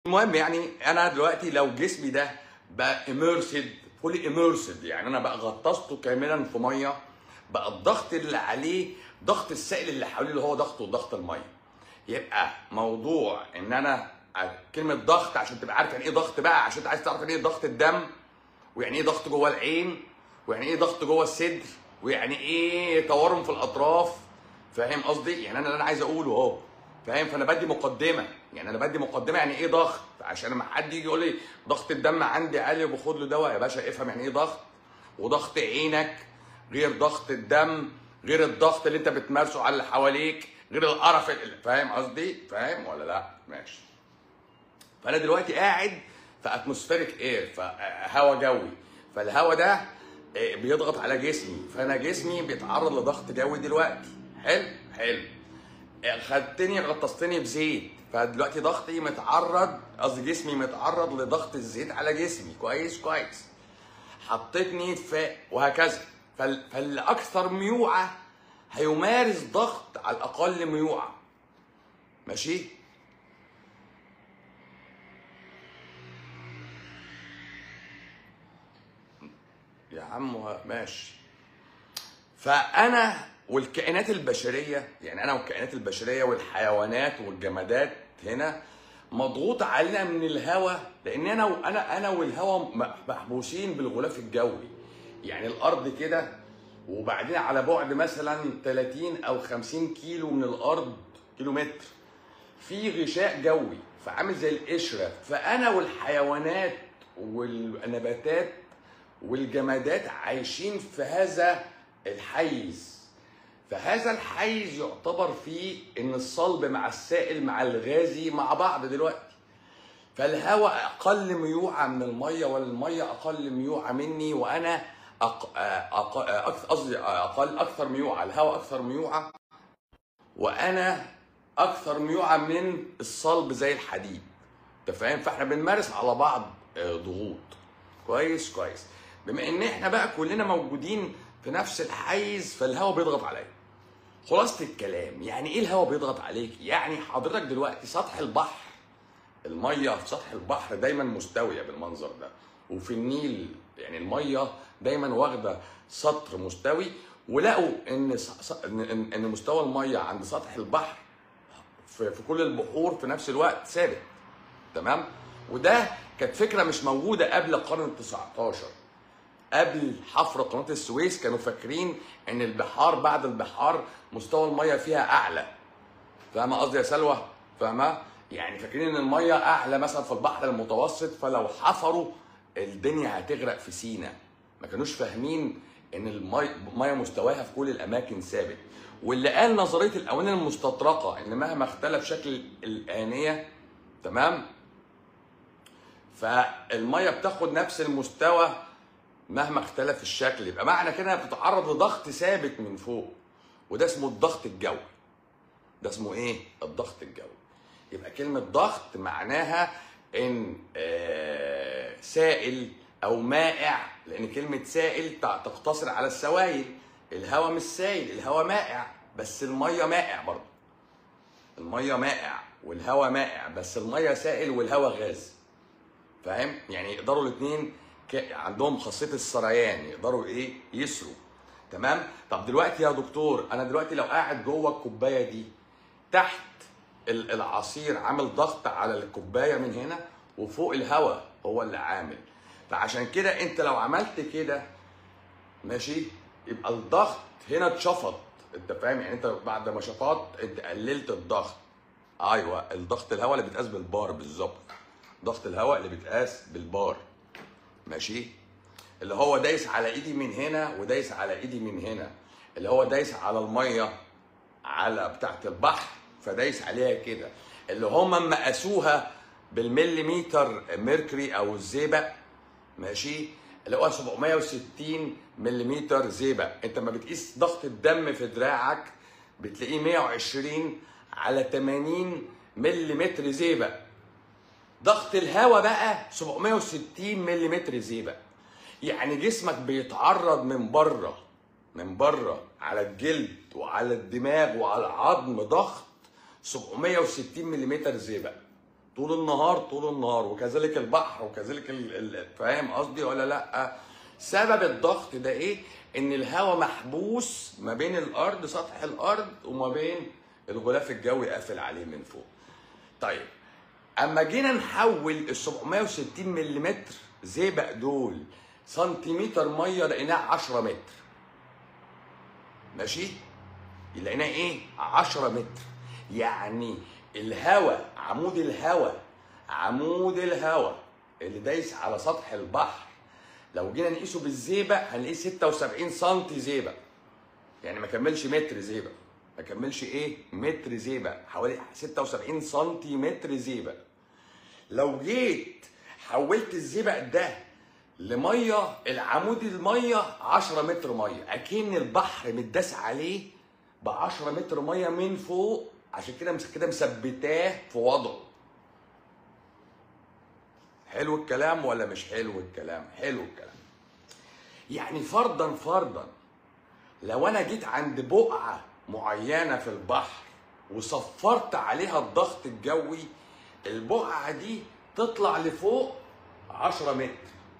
المهم يعني انا دلوقتي لو جسمي ده بقى اميرسد فولي اميرسد يعني انا بقى غطسته كاملا في ميه بقى الضغط اللي عليه ضغط السائل اللي حواليه اللي هو ضغطه ضغط الميه يبقى موضوع ان انا كلمه ضغط عشان تبقى عارف يعني ايه ضغط بقى عشان انت عايز تعرف يعني ايه ضغط الدم ويعني ايه ضغط جوه العين ويعني ايه ضغط جوه الصدر ويعني ايه تورم في الاطراف فاهم قصدي يعني انا اللي انا عايز اقوله اهو فاهم فانا بدي مقدمه يعني انا بدي مقدمه يعني ايه ضغط عشان لما حد يجي يقول لي ضغط الدم عندي عالي وباخد له دواء يا باشا افهم يعني ايه ضغط وضغط عينك غير ضغط الدم غير الضغط اللي انت بتمارسه على اللي حواليك غير القرف اللي فاهم قصدي فاهم ولا لا ماشي فانا دلوقتي قاعد في اتموسفيريك اير فهواء جوي فالهواء ده آه، بيضغط على جسمي فانا جسمي بيتعرض لضغط جوي دلوقتي حلو حلو آه، خدتني غطستني بزيت فدلوقتي ضغطي متعرض قصدي جسمي متعرض لضغط الزيت على جسمي كويس كويس حطيتني في وهكذا فال- فالاكثر ميوعه هيمارس ضغط على الاقل ميوعه ماشي يا عم وه- ماشي فانا والكائنات البشريه يعني انا والكائنات البشريه والحيوانات والجمادات هنا مضغوط علينا من الهواء لان انا انا انا والهواء م- محبوسين بالغلاف الجوي يعني الارض كده وبعدين على بعد مثلا 30 او 50 كيلو من الارض كيلو متر في غشاء جوي فعامل زي القشره فانا والحيوانات والنباتات والجمادات عايشين في هذا الحيز فهذا الحيز يعتبر فيه ان الصلب مع السائل مع الغازي مع بعض دلوقتي فالهواء اقل ميوعه من الميه والميه اقل ميوعه مني وانا أق... أق... أك- قصدي اقل اكثر ميوعه الهواء اكثر ميوعه وانا اكثر ميوعه من الصلب زي الحديد انت فاهم فاحنا بنمارس على بعض آه، ضغوط كويس كويس بما ان احنا بقى كلنا موجودين في نفس الحيز فالهواء بيضغط عليا خلاصه الكلام يعني ايه الهواء بيضغط عليك يعني حضرتك دلوقتي سطح البحر الميه في سطح البحر دايما مستويه بالمنظر ده وفي النيل يعني الميه دايما واخده سطر مستوي ولقوا ان ص- ص- ان إن- إن مستوى الميه عند سطح البحر في في كل البحور في نفس الوقت ثابت تمام وده كانت فكره مش موجوده قبل القرن ال 19 قبل حفر قناه السويس كانوا فاكرين ان البحار بعد البحار مستوى الميه فيها اعلى فاهمه قصدي يا سلوى فاهمه يعني فاكرين ان الميه اعلى مثلا في البحر المتوسط فلو حفروا الدنيا هتغرق في سينا ما كانوش فاهمين ان الميه المية مستواها في كل الاماكن ثابت واللي قال نظريه الاواني المستطرقه ان مهما اختلف شكل الانيه تمام فالميه بتاخد نفس المستوى مهما اختلف الشكل يبقى معنى كده إنها بتتعرض لضغط ثابت من فوق وده اسمه الضغط الجوي ده اسمه ايه الضغط الجوي يبقى كلمه ضغط معناها ان آه، سائل او مائع لان كلمه سائل تع- تقتصر على السوائل الهواء مش سائل الهواء مائع بس الميه مائع برضه الميه مائع والهواء مائع بس الميه سائل والهواء غاز فاهم يعني يقدروا الاثنين عندهم خاصيه السريان يقدروا ايه يسروا تمام طب دلوقتي يا دكتور انا دلوقتي لو قاعد جوه الكوبايه دي تحت ال- العصير عامل ضغط على الكوبايه من هنا وفوق الهواء هو اللي عامل فعشان كده انت لو عملت كده ماشي يبقى الضغط هنا اتشفط انت فاهم يعني انت بعد ما شفطت انت قللت الضغط ايوه الضغط الهواء اللي بيتقاس بالبار بالظبط ضغط الهواء اللي بيتقاس بالبار ماشي اللي هو دايس على ايدي من هنا ودايس على ايدي من هنا اللي هو دايس على الميه على بتاعه البحر فدايس عليها كده اللي هم اما قاسوها بالمليمتر ميركوري او الزئبق ماشي اللي هو 760 مليمتر زئبق انت لما بتقيس ضغط الدم في دراعك بتلاقيه 120 على 80 مليمتر زئبق ضغط الهواء بقى 760 ملم زئبق يعني جسمك بيتعرض من بره من بره على الجلد وعلى الدماغ وعلى العظم ضغط 760 ملم زئبق طول النهار طول النهار وكذلك البحر وكذلك ال... ال... فاهم قصدي ولا لا سبب الضغط ده ايه ان الهواء محبوس ما بين الارض سطح الارض وما بين الغلاف الجوي قافل عليه من فوق طيب اما جينا نحول ال 760 ملم زئبق دول سنتيمتر ميه لقيناه 10 متر ماشي لقيناه ايه 10 متر يعني الهواء عمود الهواء عمود الهواء اللي دايس على سطح البحر لو جينا نقيسه بالزيبق هنلاقيه 76 سم زيبق يعني ما كملش متر زيبق ما كملش ايه متر زيبق حوالي 76 سنتيمتر زيبق لو جيت حولت الزيبق ده لميه العمود الميه 10 متر ميه اكن البحر متداس عليه ب 10 متر ميه من فوق عشان كده مس- كده مثبتاه في وضعه حلو الكلام ولا مش حلو الكلام حلو الكلام يعني فرضا فرضا لو انا جيت عند بقعه معينه في البحر وصفرت عليها الضغط الجوي البقعه دي تطلع لفوق 10 متر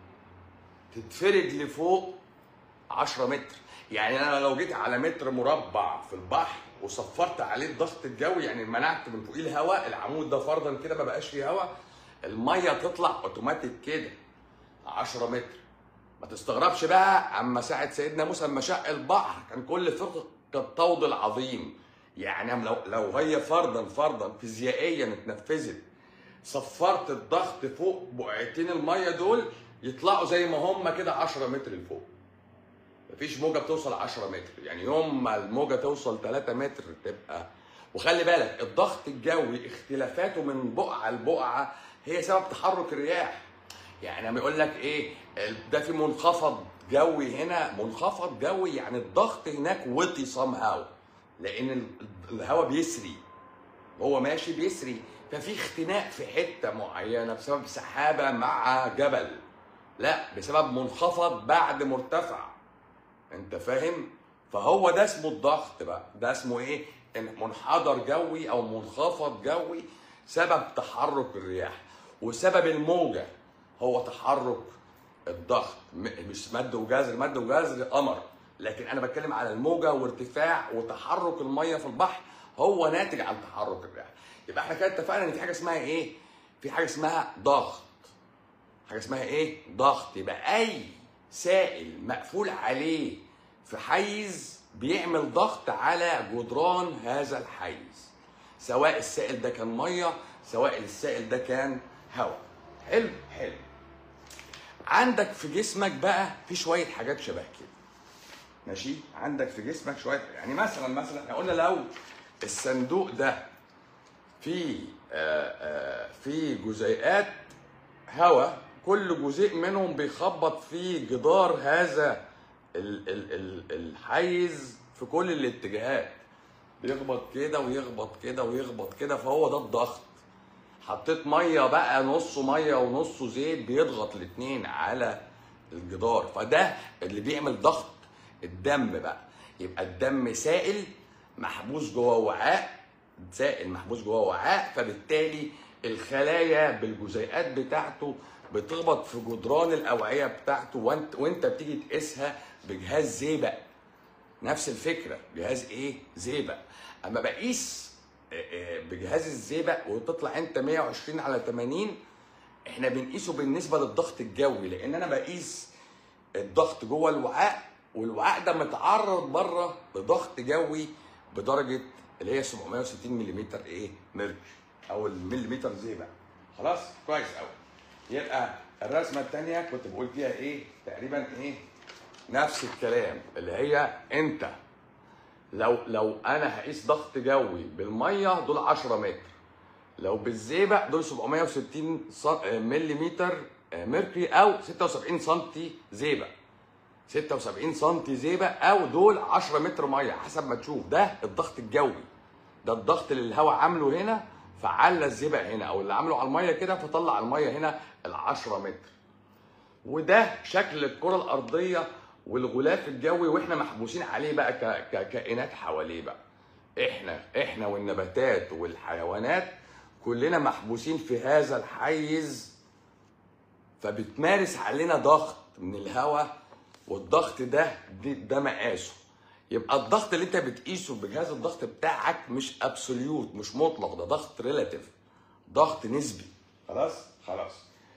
تتفرد لفوق 10 متر يعني انا لو جيت على متر مربع في البحر وصفرت عليه الضغط الجوي يعني منعت من فوقيه الهواء العمود ده فرضا كده ما بقاش فيه هواء الميه تطلع اوتوماتيك كده 10 متر ما تستغربش بقى اما ساعه سيدنا موسى لما شق البحر كان كل فرقه كالطود العظيم يعني لو لو هي فرضا فرضا فيزيائيا اتنفذت صفرت الضغط فوق بقعتين الميه دول يطلعوا زي ما هم كده 10 متر لفوق مفيش موجه بتوصل 10 متر يعني يوم ما الموجه توصل 3 متر تبقى وخلي بالك الضغط الجوي اختلافاته من بقعه لبقعه هي سبب تحرك الرياح يعني لما يقول لك ايه ده في منخفض جوي هنا منخفض جوي يعني الضغط هناك وطي سام هاو لان ال- الهواء بيسري هو ماشي بيسري ففي اختناق في حته معينه بسبب سحابه مع جبل لا بسبب منخفض بعد مرتفع انت فاهم فهو ده اسمه الضغط بقى ده اسمه ايه إن منحدر جوي او منخفض جوي سبب تحرك الرياح وسبب الموجه هو تحرك الضغط م- مش مد وجزر مد وجزر قمر لكن انا بتكلم على الموجه وارتفاع وتحرك الميه في البحر هو ناتج عن تحرك الرياح يبقى احنا كده اتفقنا ان في حاجه اسمها ايه في حاجه اسمها ضغط حاجه اسمها ايه ضغط يبقى اي سائل مقفول عليه في حيز بيعمل ضغط على جدران هذا الحيز سواء السائل ده كان ميه سواء السائل ده كان هواء حلو حلو عندك في جسمك بقى في شويه حاجات شبه كده ماشي عندك في جسمك شويه يعني مثلا مثلا احنا قلنا لو الصندوق ده فيه آه، آه، فيه جزيئات هواء كل جزيء منهم بيخبط في جدار هذا ال- ال- ال- الحيز في كل الاتجاهات بيخبط كده ويخبط كده ويخبط كده فهو ده الضغط حطيت ميه بقى نصه ميه ونصه زيت بيضغط الاتنين على الجدار فده اللي بيعمل ضغط الدم بقى يبقى الدم سائل محبوس جوه وعاء سائل محبوس جوه وعاء فبالتالي الخلايا بالجزيئات بتاعته بتخبط في جدران الاوعيه بتاعته وانت وانت بتيجي تقيسها بجهاز زيبق نفس الفكره جهاز ايه زيبق اما بقيس آه، آه، بجهاز الزيبق وتطلع انت 120 على 80 احنا بنقيسه بالنسبه للضغط الجوي لان انا بقيس الضغط جوه الوعاء والوعاء ده متعرض بره لضغط جوي بدرجه اللي هي 760 ملم ايه ميركوري او المليمتر زيبق خلاص كويس قوي يبقى الرسمه الثانيه كنت بقول فيها ايه تقريبا ايه نفس الكلام اللي هي انت لو لو انا هقيس ضغط جوي بالميه دول 10 متر لو بالزيبق دول 760 ملم ميركوري او 76 سم زيبق 76 سم زيبق او دول 10 متر ميه حسب ما تشوف ده الضغط الجوي ده الضغط اللي الهواء عامله هنا فعلى الزيبق هنا او اللي عامله على الميه كده فطلع الميه هنا ال 10 متر وده شكل الكره الارضيه والغلاف الجوي واحنا محبوسين عليه بقى ك- ككائنات حواليه بقى احنا احنا والنباتات والحيوانات كلنا محبوسين في هذا الحيز فبتمارس علينا ضغط من الهواء والضغط ده دي- ده مقاسه يبقى الضغط اللي انت بتقيسه بجهاز الضغط بتاعك مش ابسوليوت مش مطلق ده ضغط ريلاتيف ضغط نسبي خلاص خلاص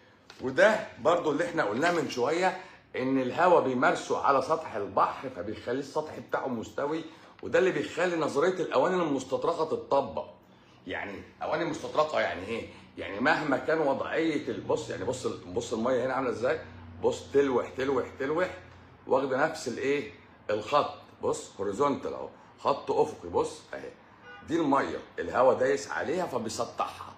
وده برضو اللي احنا قلناه من شويه ان الهواء بيمارسه على سطح البحر فبيخلي السطح بتاعه مستوي وده اللي بيخلي نظريه الاواني المستطرقه تتطبق يعني اواني مستطرقه يعني ايه يعني مهما كان وضعيه البص يعني بص بص الميه هنا عامله ازاي بص تلوح تلوح تلوح واخده نفس الايه الخط بص هوريزونتال اهو خط افقي بص اهي دي الميه الهواء دايس عليها فبيسطحها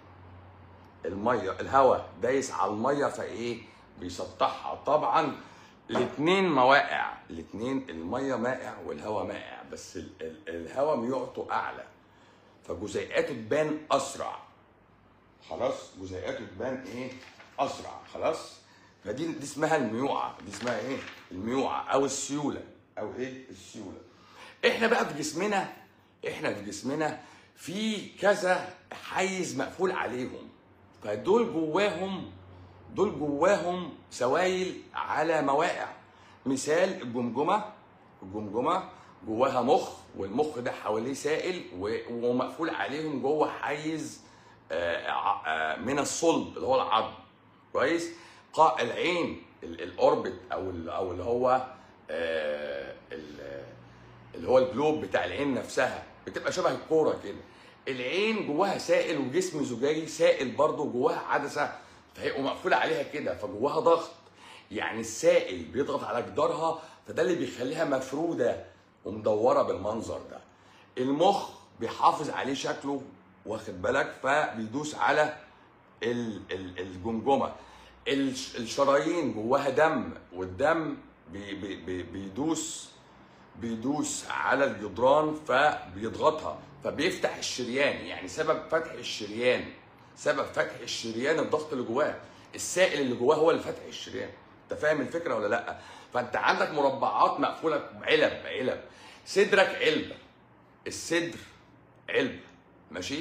الميه الهواء دايس على الميه فايه بيسطحها طبعا الاثنين مواقع الاثنين الميه مائع والهواء مائع بس ال- ال- الهواء ميوعته اعلى فجزيئاته تبان اسرع خلاص جزيئاته تبان ايه اسرع خلاص فدي دي اسمها الميوعه دي اسمها ايه الميوعه او السيوله او ايه السيوله احنا بقى في جسمنا احنا في جسمنا في كذا حيز مقفول عليهم فدول جواهم دول جواهم سوائل على مواقع مثال الجمجمه الجمجمه جواها مخ والمخ ده حواليه سائل و- ومقفول عليهم جوه حيز آه، ع- آه، من الصلب اللي هو العظم كويس قاع العين ال- الاوربت او ال- او اللي هو آه، ال- اللي هو الجلوب بتاع العين نفسها بتبقى شبه الكوره كده العين جواها سائل وجسم زجاجي سائل برضه جواها عدسه فهي مقفوله عليها كده فجواها ضغط يعني السائل بيضغط على جدارها فده اللي بيخليها مفروده ومدوره بالمنظر ده المخ بيحافظ عليه شكله واخد بالك فبيدوس على ال- ال- الجمجمه الش- الشرايين جواها دم والدم بي بي بي بيدوس بيدوس على الجدران فبيضغطها فبيفتح الشريان يعني سبب فتح الشريان سبب فتح الشريان الضغط اللي جواه السائل اللي جواه هو اللي فتح الشريان انت فاهم الفكره ولا لا فانت عندك مربعات مقفوله علب علب صدرك علبه الصدر علبه ماشي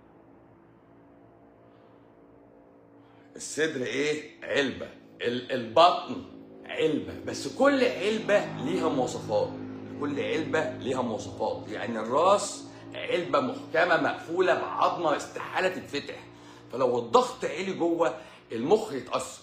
الصدر ايه علبه ال- البطن علبه بس كل علبه ليها مواصفات كل علبه ليها مواصفات يعني الراس علبه محكمه مقفوله بعظمه استحاله تتفتح فلو الضغط عالي جوه المخ يتاثر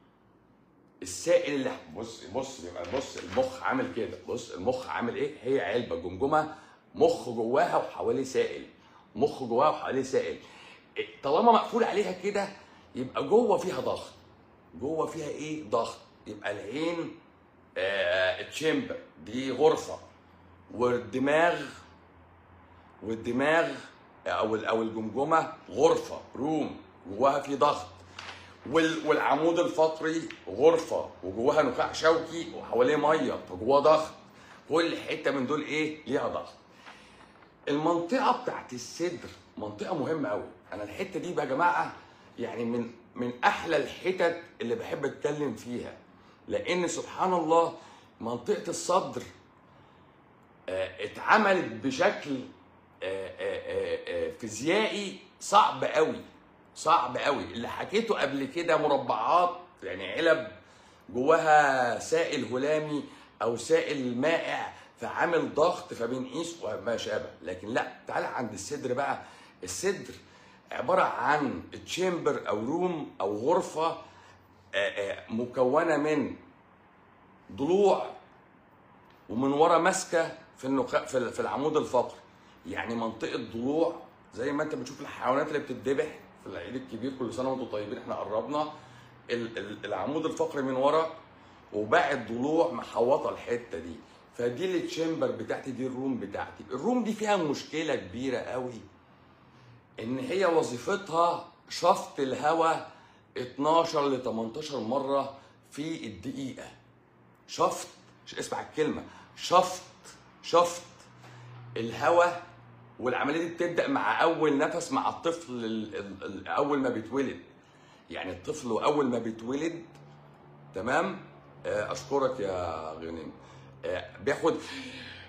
السائل اللي بص بص يبقى بص المخ عامل كده بص المخ عامل ايه هي علبه جمجمه مخ جواها وحواليه سائل مخ جواها وحواليه سائل إيه، طالما مقفول عليها كده يبقى جوه فيها ضغط جوه فيها ايه ضغط يبقى العين آه تشامبر دي غرفه والدماغ والدماغ او او الجمجمه غرفه روم جواها في ضغط وال- والعمود الفقري غرفه وجواها نخاع شوكي وحواليه ميه فجواه ضغط كل حته من دول ايه ليها ضغط المنطقه بتاعت الصدر منطقه مهمه قوي انا الحته دي بقى يا جماعه يعني من من احلى الحتت اللي بحب اتكلم فيها لان سبحان الله منطقه الصدر آه، اتعملت بشكل آه، آه، آه، آه، فيزيائي صعب قوي صعب قوي اللي حكيته قبل كده مربعات يعني علب جواها سائل هلامي او سائل مائع فعامل ضغط فبنقيس وما شابه لكن لا تعالى عند الصدر بقى الصدر عباره عن تشامبر او روم او غرفه آه، آه، مكونه من ضلوع ومن ورا ماسكه في النخاع في في العمود الفقري يعني منطقه ضلوع زي ما انت بتشوف الحيوانات اللي بتتذبح في العيد الكبير كل سنه وانتم طيبين احنا قربنا ال- ال- العمود الفقري من ورا وباقي الضلوع محوطه الحته دي فدي التشامبر بتاعتي دي الروم بتاعتي الروم دي فيها مشكله كبيره قوي ان هي وظيفتها شفط الهواء 12 ل 18 مره في الدقيقه شفط ش- اسمع الكلمه شفط شفط الهواء والعمليه دي بتبدا مع اول نفس مع الطفل ال- ال- ال- اول ما بيتولد يعني الطفل اول ما بيتولد تمام آه، اشكرك يا غنيم آه، بياخد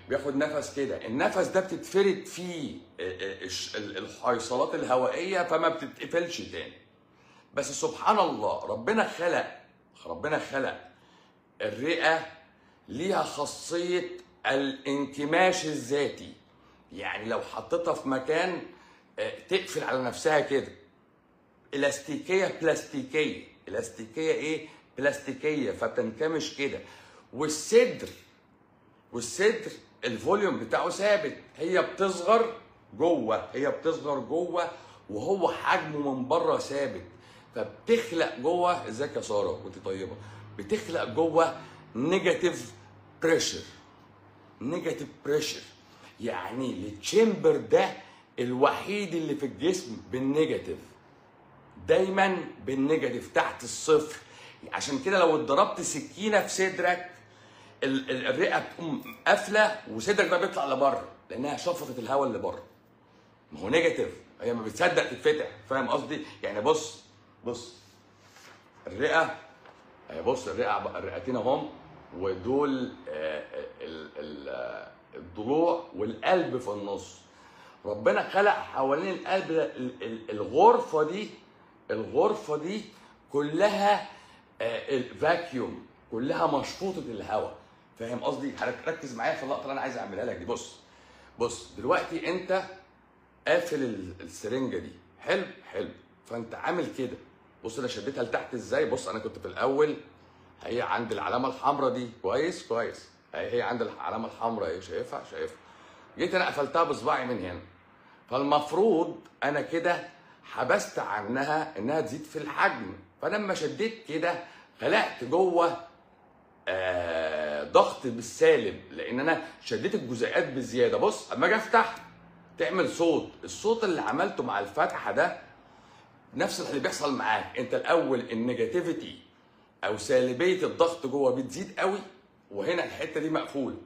بياخد نفس كده النفس ده بتتفرد فيه الش- ال- الحيصلات الهوائيه فما بتتقفلش تاني بس سبحان الله ربنا خلق ربنا خلق الرئه ليها خاصيه الانكماش الذاتي يعني لو حطيتها في مكان آه، تقفل على نفسها كده الاستيكيه بلاستيكيه الاستيكيه ايه بلاستيكيه فبتنكمش كده والصدر والصدر الفوليوم بتاعه ثابت هي بتصغر جوه هي بتصغر جوه وهو حجمه من بره ثابت فبتخلق جوه ازيك يا ساره وانت طيبه بتخلق جوه نيجاتيف بريشر نيجاتيف بريشر يعني التشامبر ده الوحيد اللي في الجسم بالنيجاتيف دايما بالنيجاتيف تحت الصفر عشان كده لو اتضربت سكينه في صدرك ال- ال- الرئه بتقوم قافله وصدرك بقى بيطلع لبره لانها شفطت الهواء اللي بره ما هو نيجاتيف هي ما بتصدق تتفتح فاهم قصدي يعني بص بص الرئه هي بص الرئه الرئتين اهم ودول آه، ال- ال- آه، الضلوع والقلب في النص ربنا خلق حوالين القلب ده ال- ال- الغرفه دي الغرفه دي كلها الفاكيوم كلها مشفوطه الهواء فاهم قصدي حضرتك ركز معايا في اللقطه اللي انا عايز اعملها لك دي بص بص دلوقتي انت قافل ال- السرنجه دي حلو حلو فانت عامل كده بص انا شديتها لتحت ازاي بص انا كنت في الاول هي عند العلامه الحمراء دي كويس كويس هي هي عند العلامه الحمراء ايه شايفها شايفها جيت انا قفلتها بصباعي من هنا فالمفروض انا كده حبست عنها انها تزيد في الحجم فلما شديت كده خلقت جوه آه ضغط بالسالب لان انا شديت الجزيئات بزياده بص اما اجي افتح تعمل صوت الصوت اللي عملته مع الفتحه ده نفس اللي بيحصل معاك انت الاول النيجاتيفيتي او سالبيه الضغط جوه بتزيد قوي وهنا الحته دي مقفوله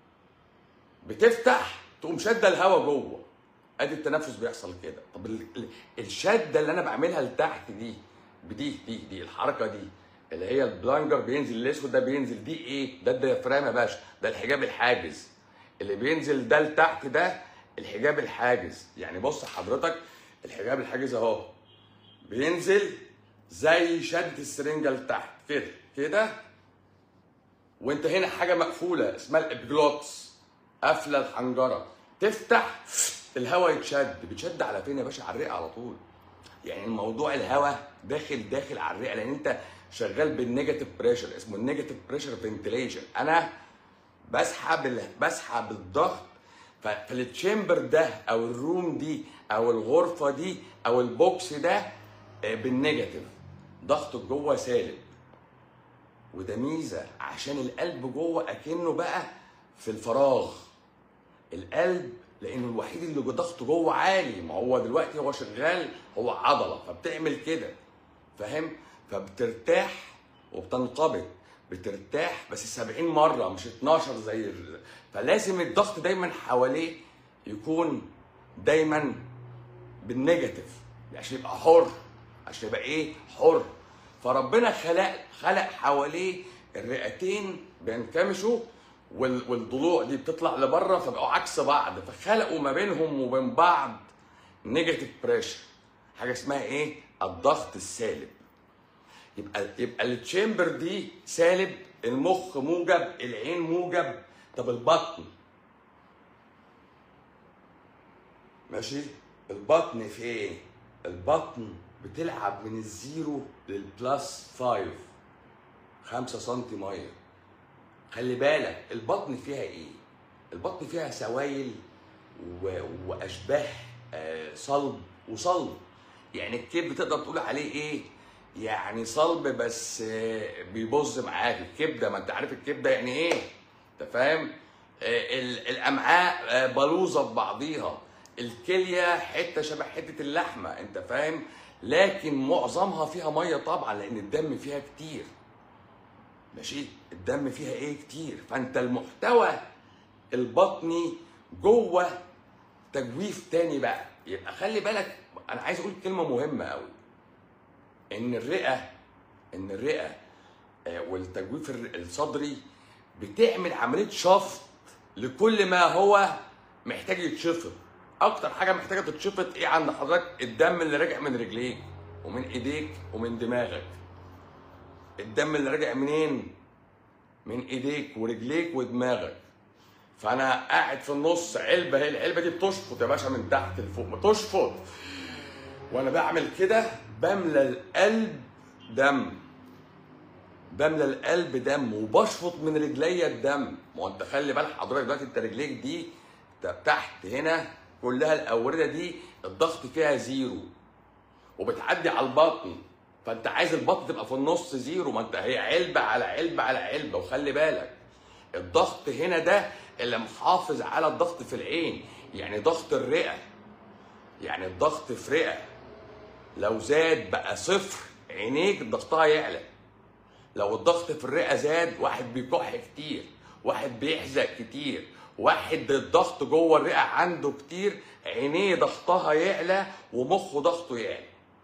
بتفتح تقوم شاده الهواء جوه ادي التنفس بيحصل كده طب ال- ال- الشده اللي انا بعملها لتحت دي بدي دي دي الحركه دي اللي هي البلانجر بينزل الاسود ده بينزل دي ايه ده الديافرام يا باشا ده الحجاب الحاجز اللي بينزل ده لتحت ده الحجاب الحاجز يعني بص حضرتك الحجاب الحاجز اهو بينزل زي شد السرنجه لتحت كده كده وانت هنا حاجه مقفوله اسمها الابجلوتس قافله الحنجره تفتح الهواء يتشد بتشد على فين يا باشا على الرئه على طول يعني الموضوع الهواء داخل داخل على الرئه لان انت شغال بالنيجاتيف بريشر اسمه النيجاتيف بريشر فنتليشن انا بسحب ال... بسحب الضغط ف- فالتشامبر ده او الروم دي او الغرفه دي او البوكس ده آه، بالنيجاتيف ضغط جوه سالب وده ميزه عشان القلب جوه اكنه بقى في الفراغ القلب لانه الوحيد اللي ضغطه جوه عالي ما هو دلوقتي هو شغال هو عضله فبتعمل كده فاهم فبترتاح وبتنقبض بترتاح بس 70 مره مش 12 زي ال... فلازم الضغط دايما حواليه يكون دايما بالنيجاتيف عشان يبقى حر عشان يبقى ايه حر فربنا خلق خلق حواليه الرئتين بينكمشوا وال- والضلوع دي بتطلع لبره فبقوا عكس بعض فخلقوا ما بينهم وبين بعض نيجاتيف بريشر حاجه اسمها ايه الضغط السالب يبقى يبقى التشامبر دي سالب المخ موجب العين موجب طب البطن ماشي البطن في ايه البطن بتلعب من الزيرو للبلس فايف خمسة سنتي ميه خلي بالك البطن فيها ايه البطن فيها سوائل و... واشباه آه، صلب وصلب يعني الكبد تقدر تقول عليه ايه يعني صلب بس آه، بيبظ معاك الكبده ما انت عارف الكبده يعني ايه انت فاهم آه، ال- الامعاء آه، بلوزه ببعضيها الكليه حته شبه حته اللحمه انت فاهم لكن معظمها فيها ميه طبعا لان الدم فيها كتير ماشي الدم فيها ايه كتير فانت المحتوى البطني جوه تجويف تاني بقى يبقى خلي بالك انا عايز اقول كلمه مهمه قوي ان الرئه ان الرئه آه، والتجويف الر- الصدري بتعمل عمليه شفط لكل ما هو محتاج يتشفط اكتر حاجه محتاجه تتشفط ايه عند حضرتك الدم اللي راجع من رجليك ومن ايديك ومن دماغك الدم اللي راجع منين من ايديك ورجليك ودماغك فانا قاعد في النص علبه هي العلبه دي بتشفط يا باشا من تحت لفوق بتشفط وانا بعمل كده بملى القلب دم بملى القلب دم وبشفط من رجليا الدم ما هو انت خلي بالك حضرتك دلوقتي انت رجليك دي ت- تحت هنا كلها الاورده دي الضغط فيها زيرو وبتعدي على البطن فانت عايز البطن تبقى في النص زيرو ما انت هي علبه على علبه على علبه وخلي بالك الضغط هنا ده اللي محافظ على الضغط في العين يعني ضغط الرئه يعني الضغط في رئه لو زاد بقى صفر عينيك ضغطها يعلى لو الضغط في الرئه زاد واحد بيكح كتير واحد بيحزق كتير واحد الضغط جوه الرئه عنده كتير عينيه ضغطها يعلى ومخه ضغطه يعلى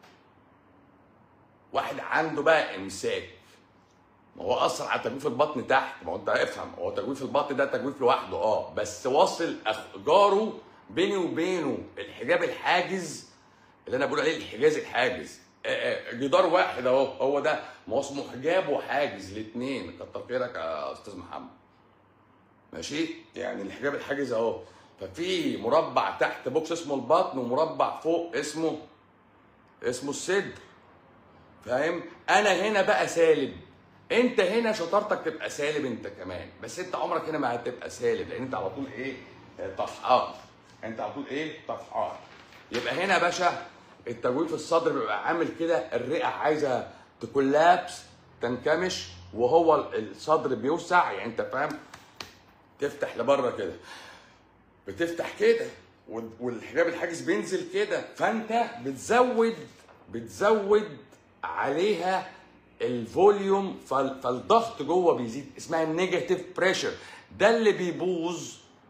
واحد عنده بقى امساك ما هو اثر على تجويف البطن تحت ما هو انت افهم هو تجويف البطن ده تجويف لوحده اه بس واصل أخ- جاره بيني وبينه الحجاب الحاجز اللي انا بقول عليه الحجاز الحاجز آه، آه، جدار واحد اهو هو ده ما هو اسمه حجاب وحاجز الاثنين كتر خيرك يا استاذ محمد ماشي يعني الحجاب الحاجز اهو ففي مربع تحت بوكس اسمه البطن ومربع فوق اسمه اسمه الصدر فاهم انا هنا بقى سالب انت هنا شطارتك تبقى سالب انت كمان بس انت عمرك هنا ما هتبقى سالب لان انت على طول ايه آه، طفحان انت على طول ايه طفحان يبقى هنا يا باشا التجويف الصدر بيبقى عامل كده الرئه عايزه تكولابس تنكمش وهو الصدر بيوسع يعني انت فاهم تفتح لبره كده بتفتح كده وال- والحجاب الحاجز بينزل كده فانت بتزود بتزود عليها الفوليوم فال- فالضغط جوه بيزيد اسمها النيجاتيف بريشر ده اللي بيبوظ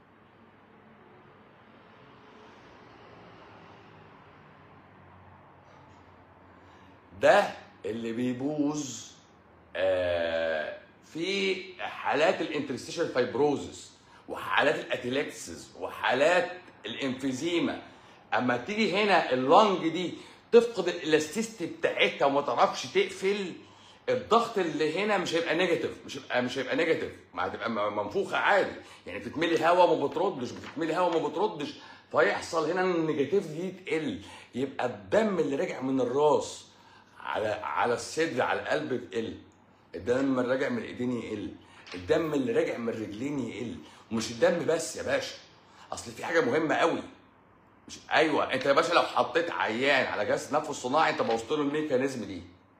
ده اللي بيبوظ آه، في حالات الانترستيشال فايبروزس وحالات الاتيلكسس وحالات الانفيزيما اما تيجي هنا اللنج دي تفقد الالاستيستي بتاعتها وما تعرفش تقفل الضغط اللي هنا مش هيبقى نيجاتيف مش هيبقى مش هيبقى نيجاتيف ما هتبقى م- منفوخه عادي يعني بتتملي هواء وما بتردش بتتملي هواء وما بتردش فيحصل هنا ان النيجاتيف دي تقل يبقى الدم اللي راجع من الراس على على الصدر على القلب يقل الدم اللي راجع من الايدين يقل الدم اللي راجع من الرجلين يقل ومش الدم بس يا باشا اصل في حاجه مهمه قوي مش ايوه انت يا باشا لو حطيت عيان على جهاز تنفس صناعي انت بوظت له الميكانيزم دي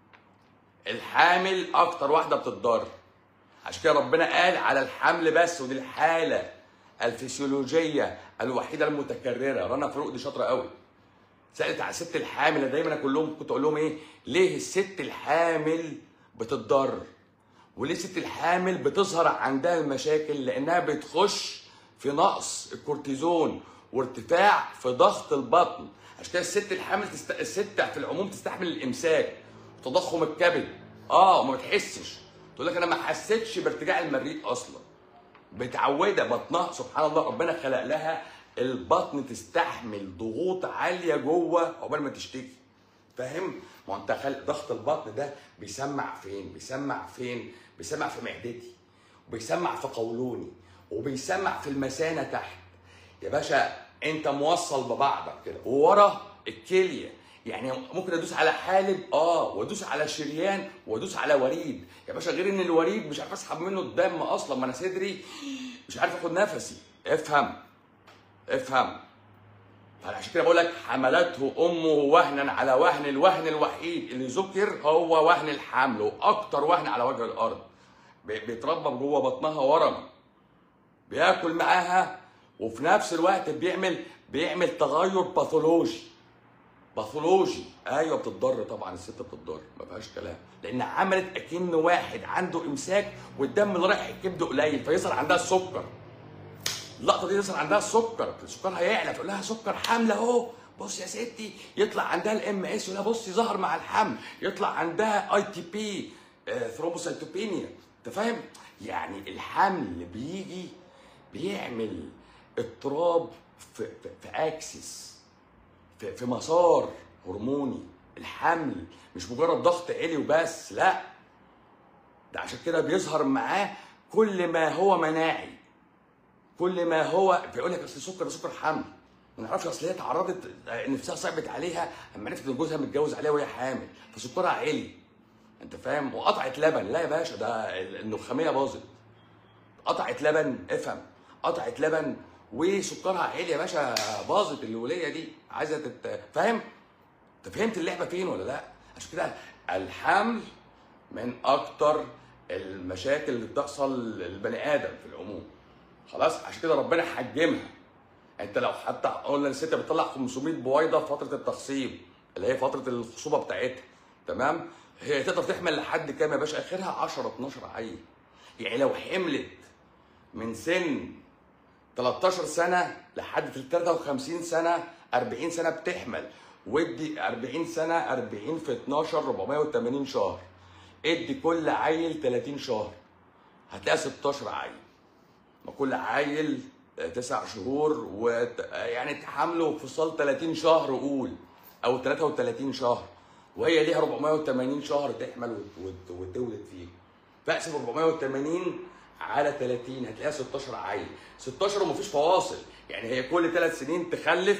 الحامل اكتر واحده بتتضر عشان كده ربنا قال على الحمل بس ودي الحاله الفسيولوجيه الوحيده المتكرره رنا فاروق دي شاطره قوي سالت على الست الحامل أنا دايما اقول لهم كنت اقول لهم ايه ليه الست الحامل بتتضر وليه الست الحامل بتظهر عندها المشاكل لانها بتخش في نقص الكورتيزون وارتفاع في ضغط البطن عشان كده الست الحامل تست... الست في العموم تستحمل الامساك وتضخم الكبد اه وما بتحسش تقول لك انا ما حسيتش بارتجاع المريء اصلا متعوده بطنها سبحان الله ربنا خلق لها البطن تستحمل ضغوط عاليه جوه عقبال ما تشتكي فاهم؟ ما هو انت خلق ضغط البطن ده بيسمع فين؟ بيسمع فين؟ بيسمع في معدتي وبيسمع في قولوني وبيسمع في المثانه تحت يا باشا انت موصل ببعضك كده وورا الكليه يعني ممكن ادوس على حالب اه وادوس على شريان وادوس على وريد يا باشا غير ان الوريد مش عارف اسحب منه الدم اصلا ما انا صدري مش عارف اخد نفسي افهم افهم فعشان كده بقول لك حملته امه وهنا على وهن الوهن الوحيد اللي ذكر هو وهن الحمل واكتر وهن على وجه الارض بي- بيتربى جوه بطنها ورم بياكل معاها وفي نفس الوقت بيعمل بيعمل تغير باثولوجي باثولوجي ايوه بتتضر طبعا الست بتتضر ما فيهاش كلام لان عملت اكن واحد عنده امساك والدم اللي رايح الكبد قليل فيظهر عندها السكر اللقطه دي يظهر عندها السكر سكرها يعلى تقول لها سكر حمل اهو بص يا ستي يطلع عندها الام اس يقول لها بصي ظهر مع الحمل يطلع عندها اي تي بي ثرومبوسيتوبينيا انت فاهم يعني الحمل بيجي بيعمل اضطراب في, في, في اكسس في, في مسار هرموني الحمل مش مجرد ضغط عالي وبس لا ده عشان كده بيظهر معاه كل ما هو مناعي كل ما هو بيقول لك اصل السكر ده سكر حمل ما نعرفش اصل هي اتعرضت نفسها صعبت عليها اما عرفت ان جوزها متجوز عليها وهي حامل فسكرها عالي انت فاهم وقطعت لبن لا يا باشا ده النخاميه باظت قطعت لبن افهم قطعت لبن وسكرها عالي يا باشا باظت الوليه دي عايزه تت... فاهم انت فهمت اللعبه فين ولا لا عشان كده الحمل من اكتر المشاكل اللي بتحصل للبني ادم في العموم خلاص عشان كده ربنا حجمها انت لو حتى قلنا الست بتطلع 500 بويضه في فتره التخصيب اللي هي فتره الخصوبه بتاعتها تمام هي تقدر تحمل لحد كام يا باشا اخرها 10 12 عيل يعني لو حملت من سن 13 سنه لحد 53 سنه 40 سنه بتحمل ودي 40 سنه 40 في 12 480 شهر ادي كل عيل 30 شهر هتلاقي 16 عيل ما كل عيل تسع شهور ويعني تحمله فصال 30 شهر قول او 33 شهر وهي ليها 480 شهر تحمل وت- وتولد فيه فاقسم 480 على 30 هتلاقيها 16 عيل 16 ومفيش فواصل يعني هي كل ثلاث سنين تخلف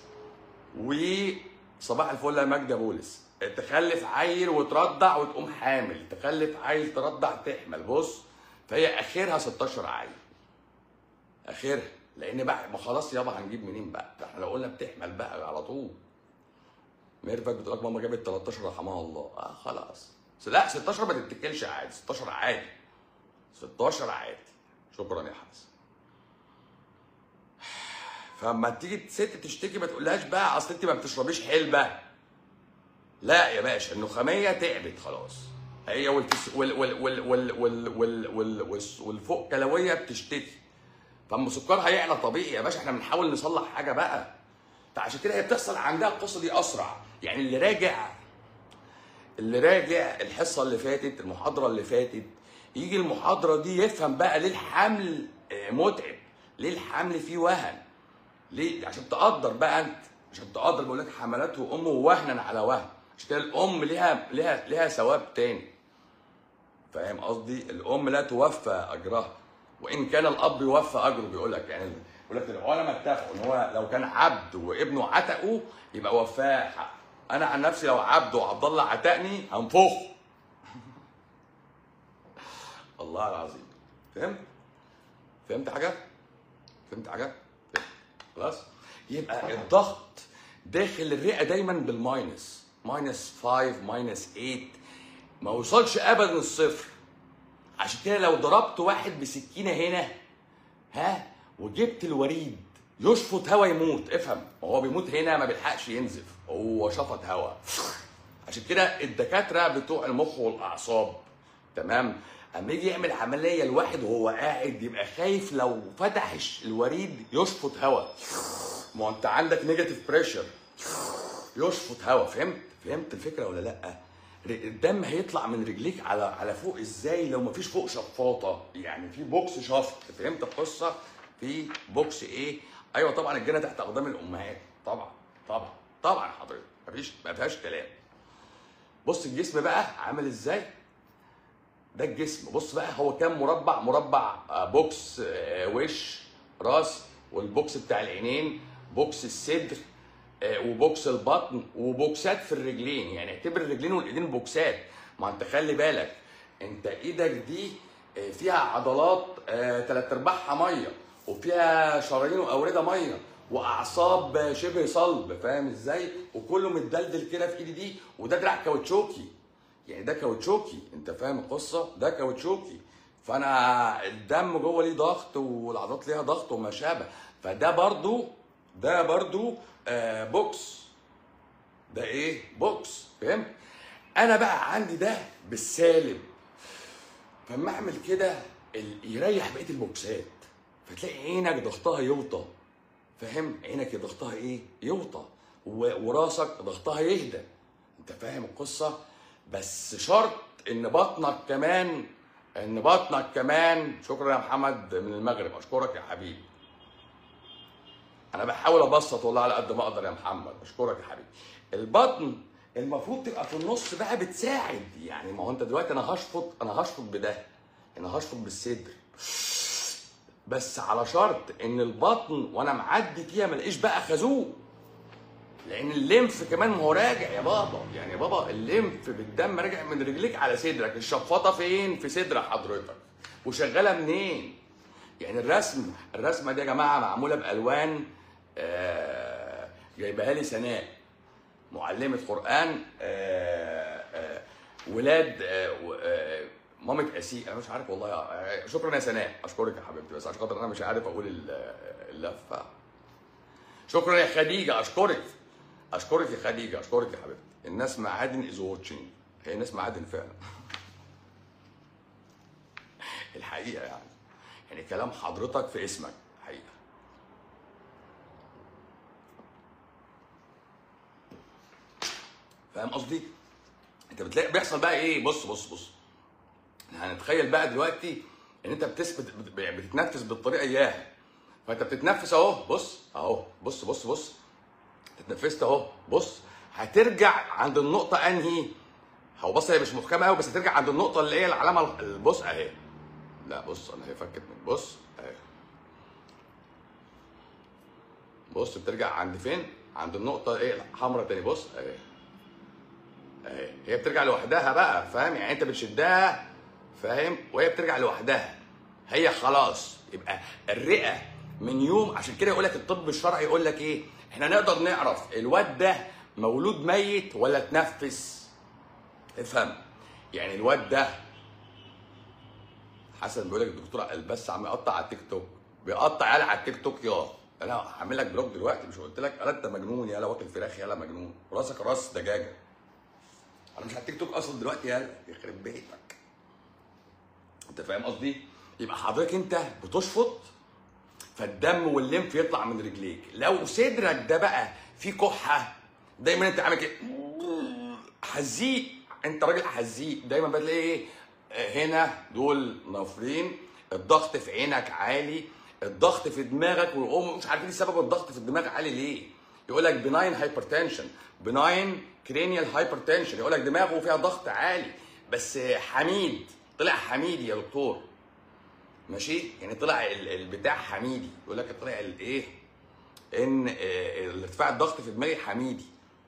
وصباح الفل يا ماجده بولس تخلف عيل وترضع وتقوم حامل تخلف عيل ترضع تحمل بص فهي اخرها 16 عيل اخرها لان بقى ما خلاص يابا هنجيب منين بقى ده احنا لو قلنا بتحمل بقى على طول ميرفت بتقول لك ماما جابت 13 رحمها الله اه خلاص بس لا 16 ما تتكلش عادي 16 عادي 16 عادي شكرا يا حسن فلما تيجي ست تشتكي ما تقولهاش بقى اصل انت ما بتشربيش حلبه لا يا باشا النخاميه تعبت خلاص هي والكس وال وال وال وال وال وال وال وال والفوق كلويه بتشتكي فاما سكرها يعلى طبيعي يا باشا احنا بنحاول نصلح حاجه بقى فعشان كده هي بتحصل عندها القصه دي اسرع يعني اللي راجع اللي راجع الحصه اللي فاتت المحاضره اللي فاتت يجي المحاضره دي يفهم بقى ليه الحمل آه، متعب ليه الحمل فيه وهن ليه عشان تقدر بقى انت عشان تقدر بقول لك حملته امه وهنا على وهن عشان كده الام ليها ليها ليها ثواب تاني فاهم قصدي الام لا توفى اجرها وان كان الاب يوفى اجره بيقول لك يعني بيقول لك العلماء اتفقوا ان هو لو كان عبد وابنه عتقه يبقى وفاه حق انا عن نفسي لو عبد وعبد الله عتقني هنفخه الله العظيم فهمت فهمت حاجه فهمت حاجه فهمت. خلاص يبقى الضغط داخل الرئه دايما بالماينس ماينس 5 ماينس 8 ما وصلش ابدا الصفر عشان كده لو ضربت واحد بسكينه هنا ها وجبت الوريد يشفط هوا يموت افهم هو بيموت هنا ما بيلحقش ينزف هو شفط هوا عشان كده الدكاتره بتوع المخ والاعصاب تمام اما يجي يعمل عمليه الواحد وهو قاعد يبقى خايف لو فتح الوريد يشفط هوا ما هو انت عندك نيجاتيف بريشر يشفط هوا فهمت فهمت الفكره ولا لا ر- الدم هيطلع من رجليك على على فوق ازاي لو مفيش فوق شفاطه يعني في بوكس شفط فهمت القصه في بوكس ايه ايوه طبعا الجنه تحت اقدام الامهات طبعا طبعا طبعا حضرتك مفيش ما فيهاش كلام بص الجسم بقى عامل ازاي ده الجسم بص بقى هو كام مربع مربع آه، بوكس آه، وش راس والبوكس بتاع العينين بوكس الصدر آه، وبوكس البطن وبوكسات في الرجلين يعني اعتبر الرجلين والايدين بوكسات ما انت خلي بالك انت ايدك دي آه، فيها عضلات آه، تلات ارباعها ميه وفيها شرايين واورده ميه واعصاب آه، شبه صلب فاهم ازاي وكله متدلدل كده في ايدي دي وده دراع كاوتشوكي يعني ده كاوتشوكي انت فاهم القصه ده كاوتشوكي فانا الدم جوه ليه ضغط والعضلات ليها ضغط وما شابه فده برضو ده برضو آه بوكس ده ايه بوكس فهمت انا بقى عندي ده بالسالب فلما اعمل كده ال- يريح بقيه البوكسات فتلاقي عينك ضغطها يوطى فاهم عينك ضغطها ايه يوطى و- وراسك ضغطها يهدى انت فاهم القصه بس شرط ان بطنك كمان ان بطنك كمان شكرا يا محمد من المغرب اشكرك يا حبيبي انا بحاول ابسط والله على قد ما اقدر يا محمد اشكرك يا حبيبي البطن المفروض تبقى في النص بقى بتساعد يعني ما هو انت دلوقتي انا هشفط انا هشفط بده انا هشفط بالصدر بس على شرط ان البطن وانا معدي فيها ما الاقيش بقى خازوق لان الليمف كمان ما هو راجع يا بابا يعني يا بابا الليمف بالدم راجع من رجليك على صدرك الشفاطه فين في صدر حضرتك وشغاله منين يعني الرسم الرسمه دي يا جماعه معموله بالوان آه جايبها لي سناء معلمه قران آه آه ولاد آه و- آه مامة اسيء انا مش عارف والله آه، شكرا يا سناء اشكرك يا حبيبتي بس عشان خاطر انا مش عارف اقول ال- اللفه شكرا يا خديجه اشكرك اشكرك يا خديجه اشكرك يا حبيبتي الناس معادن از واتشنج هي ناس معادن فعلا الحقيقه يعني يعني كلام حضرتك في اسمك حقيقه فاهم قصدي انت بتلاقي بيحصل بقى ايه بص بص بص هنتخيل بقى دلوقتي ان انت بتثبت بت- بتتنفس بالطريقه اياها فانت بتتنفس اهو بص اهو بص بص بص اتنفست اهو بص هترجع عند النقطة انهي هو بص هي مش محكمة قوي بس هترجع عند النقطة اللي هي العلامة البص اهي لا بص انا هي فكت من بص اهي بص بترجع عند فين؟ عند النقطة ايه الحمراء تاني بص اهي اهي هي بترجع لوحدها بقى فاهم يعني انت بتشدها فاهم وهي بترجع لوحدها هي خلاص يبقى الرئه من يوم عشان كده يقول لك الطب الشرعي يقول لك ايه احنا نقدر نعرف الواد ده مولود ميت ولا اتنفس افهم يعني الواد ده حسن بيقول لك الدكتور البس عم يقطع على التيك توك بيقطع يالا على التيك توك يا انا هعمل لك بلوك دلوقتي مش قلت لك انا انت مجنون يالا واكل فراخ يالا مجنون راسك راس دجاجه انا مش على التيك توك اصلا دلوقتي يالا يخرب بيتك انت فاهم قصدي يبقى حضرتك انت بتشفط فالدم والليمف يطلع من رجليك لو صدرك ده بقى فيه كحه دايما انت عامل كده حزيق انت راجل حزيق دايما بتلاقي ايه هنا دول نافرين الضغط في عينك عالي الضغط في دماغك ويقوموا مش عارفين سبب الضغط في الدماغ عالي ليه يقول لك بناين هايبرتنشن بناين كرينيال هايبرتنشن يقول لك دماغه فيها ضغط عالي بس حميد طلع حميدي يا دكتور ماشي يعني طلع ال- البتاع حميدي يقول لك طلع الايه ان آه، ارتفاع الضغط في دماغي حميدي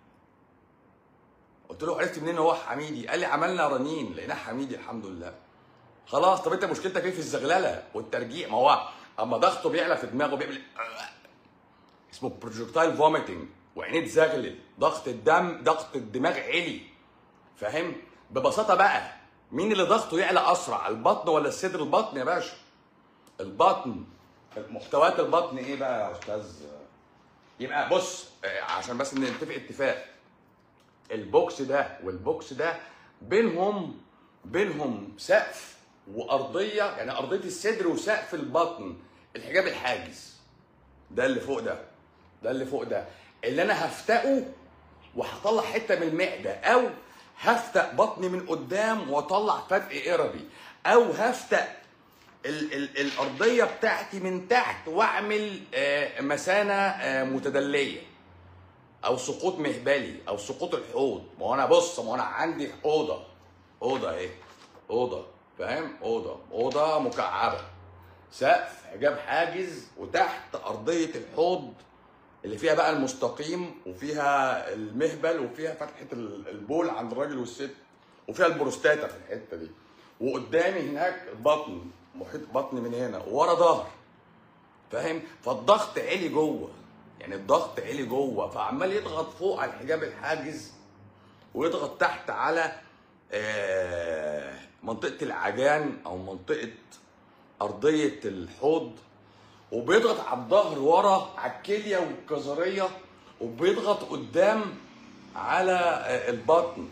قلت له عرفت منين هو حميدي قال لي عملنا رنين لقيناه حميدي الحمد لله خلاص طب انت مشكلتك ايه في الزغلله والترجيع ما هو اما ضغطه بيعلى في دماغه بيعمل اسمه بروجكتايل فوميتنج وعينيه تزغلل ضغط الدم ضغط الدماغ عالي فاهم ببساطه بقى مين اللي ضغطه يعلى اسرع البطن ولا الصدر البطن يا باشا البطن محتويات البطن ايه بقى يا استاذ يبقى بص آه، عشان بس نتفق اتفاق البوكس ده والبوكس ده بينهم بينهم سقف وارضيه يعني ارضيه الصدر وسقف البطن الحجاب الحاجز ده اللي فوق ده ده اللي فوق ده اللي انا هفتقه وهطلع حته من المعده او هفتق بطني من قدام واطلع فتق قربي او هفتق ال ال الارضيه بتاعتي من تحت واعمل آه، مثانه آه، متدليه او سقوط مهبلي او سقوط الحوض ما هو انا بص ما هو انا عندي اوضه اوضه اهي اوضه فاهم اوضه اوضه مكعبه سقف حجاب حاجز وتحت ارضيه الحوض اللي فيها بقى المستقيم وفيها المهبل وفيها فتحه ال- البول عند الراجل والست وفيها البروستاتا في الحته دي وقدامي هناك البطن محيط بطني من هنا ورا ظهر فاهم فالضغط عالي جوه يعني الضغط عالي جوه فعمال يضغط فوق على الحجاب الحاجز ويضغط تحت على آه، منطقه العجان او منطقه ارضيه الحوض وبيضغط على الظهر ورا على الكليه والكظريه وبيضغط قدام على آه، البطن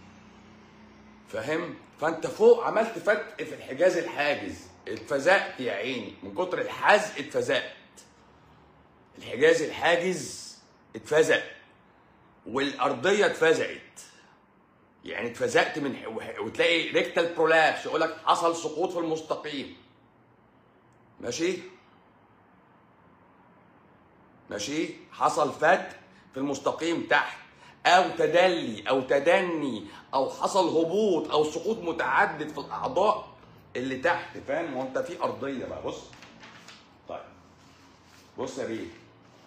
فاهم فانت فوق عملت فتق في الحجاز الحاجز اتفزقت يا عيني من كتر الحزق اتفزقت الحجاز الحاجز اتفزق والارضيه اتفزقت يعني اتفزقت من ح- وتلاقي ريكتال برولابس يقول لك حصل سقوط في المستقيم ماشي ماشي حصل فتق في المستقيم تحت او تدلي او تدني او حصل هبوط او سقوط متعدد في الاعضاء اللي تحت فاهم ما هو انت في ارضيه بقى بص طيب بص يا بيه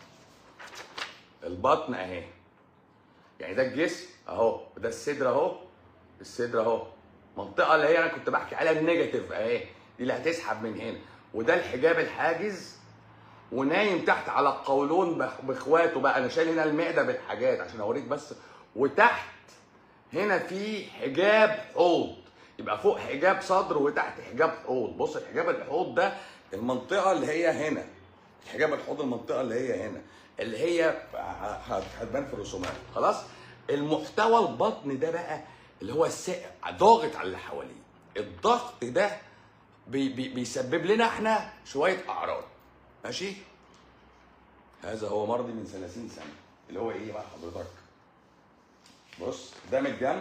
البطن اهي يعني ده الجسم اهو وده الصدر اهو الصدر اهو المنطقه اللي هي انا كنت بحكي عليها النيجاتيف اهي دي اللي هتسحب من هنا وده الحجاب الحاجز ونايم تحت على القولون بخ- باخواته بقى انا شايل هنا المعده بالحاجات عشان اوريك بس وتحت هنا في حجاب حوض يبقى فوق حجاب صدر وتحت حجاب حوض بص الحجاب الحوض ده المنطقه اللي هي هنا حجاب الحوض المنطقه اللي هي هنا اللي هي ه- ه- هتبان في الرسومات خلاص المحتوى البطن ده بقى اللي هو السائل ضاغط على اللي حواليه الضغط ده بي بي بيسبب لنا احنا شويه اعراض ماشي هذا هو مرضي من 30 سنه اللي هو ايه بقى حضرتك بص ده من الجنب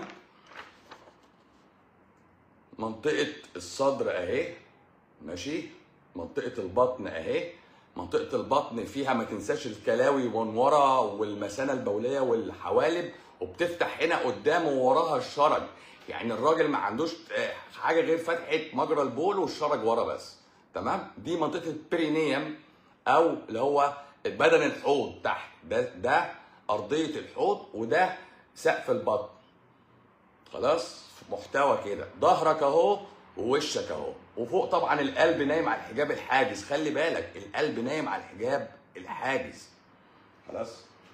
منطقه الصدر اهي ماشي منطقه البطن اهي منطقه البطن فيها ما تنساش الكلاوي من ورا والمثانه البوليه والحوالب وبتفتح هنا قدام ووراها الشرج يعني الراجل ما عندوش آه، حاجه غير فتحه مجرى البول والشرج ورا بس تمام دي منطقه البرينيوم او اللي هو بدن الحوض تحت ده ده ارضيه الحوض وده سقف البطن خلاص محتوى كده ظهرك اهو ووشك اهو وفوق طبعا القلب نايم على الحجاب الحاجز خلي بالك القلب نايم على الحجاب الحاجز خلاص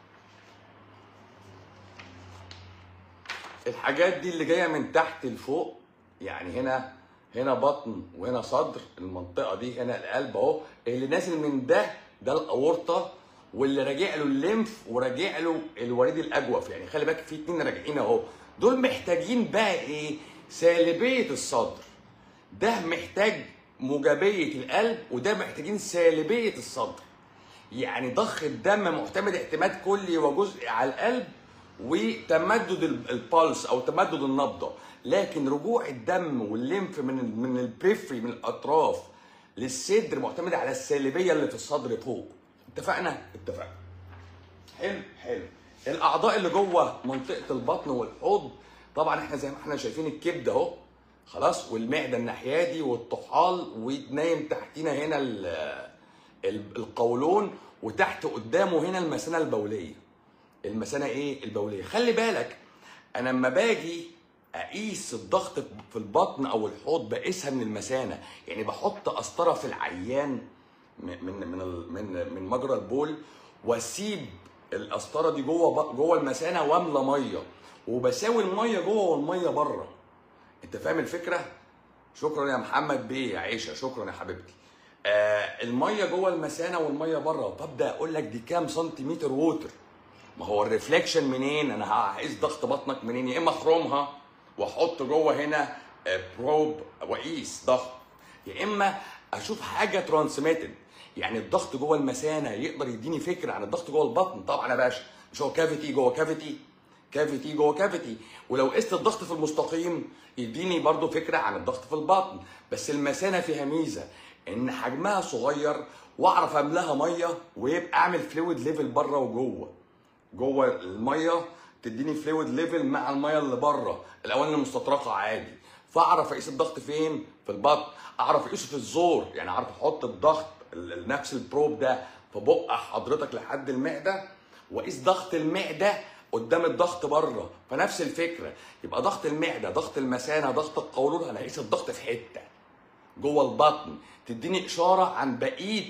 الحاجات دي اللي جايه من تحت لفوق يعني هنا هنا بطن وهنا صدر المنطقه دي هنا القلب اهو اللي نازل من ده ده الاورطه واللي راجع له الليمف وراجع له الوريد الاجوف يعني خلي بالك في اتنين راجعين اهو دول محتاجين بقى ايه سالبيه الصدر ده محتاج موجبيه القلب وده محتاجين سالبيه الصدر يعني ضخ الدم معتمد اعتماد كلي وجزئي على القلب وتمدد ال- البلس او تمدد النبضه لكن رجوع الدم والليمف من ال- من البريفري من الاطراف للصدر معتمد على السالبيه اللي في الصدر فوق اتفقنا اتفقنا حلو حلو الاعضاء اللي جوه منطقه البطن والحوض طبعا احنا زي ما احنا شايفين الكبد اهو خلاص والمعده الناحيه دي والطحال ونايم تحتينا هنا ال- ال- القولون وتحت قدامه هنا المثانه البوليه المثانه ايه البوليه خلي بالك انا لما باجي اقيس الضغط في البطن او الحوض بقيسها من المثانه يعني بحط قسطره في العيان من من من ال- من, من مجرى البول واسيب القسطره دي جوه ب- جوه المثانه واملى ميه وبساوي الميه جوه والميه بره انت فاهم الفكره شكرا يا محمد بيه يا عيشه شكرا يا حبيبتي آه الميه جوه المثانه والميه بره فابدا اقول لك دي كام سنتيمتر ووتر ما هو الريفليكشن منين انا هقيس ضغط بطنك منين يا اما اخرمها واحط جوه هنا آه، بروب واقيس ضغط يا اما اشوف حاجه ترانسميتد يعني الضغط جوه المثانه يقدر يديني فكره عن الضغط جوه البطن طبعا يا باشا مش هو كافيتي جوه كافيتي كافيتي جوه كافيتي ولو قست الضغط في المستقيم يديني برضو فكره عن الضغط في البطن بس المثانه فيها ميزه ان حجمها صغير واعرف املاها ميه ويبقى اعمل فلويد ليفل بره وجوه جوه الميه تديني فلويد ليفل مع الميه اللي بره الاواني المستطرقه عادي فاعرف اقيس الضغط فين في البطن اعرف اقيسه في الزور يعني اعرف احط الضغط ال- ال- نفس البروب ده في بق حضرتك لحد المعده واقيس ضغط المعده قدام الضغط بره فنفس الفكره يبقى ضغط المعده ضغط المثانه ضغط القولون انا هقيس الضغط في حته جوه البطن تديني اشاره عن بقيه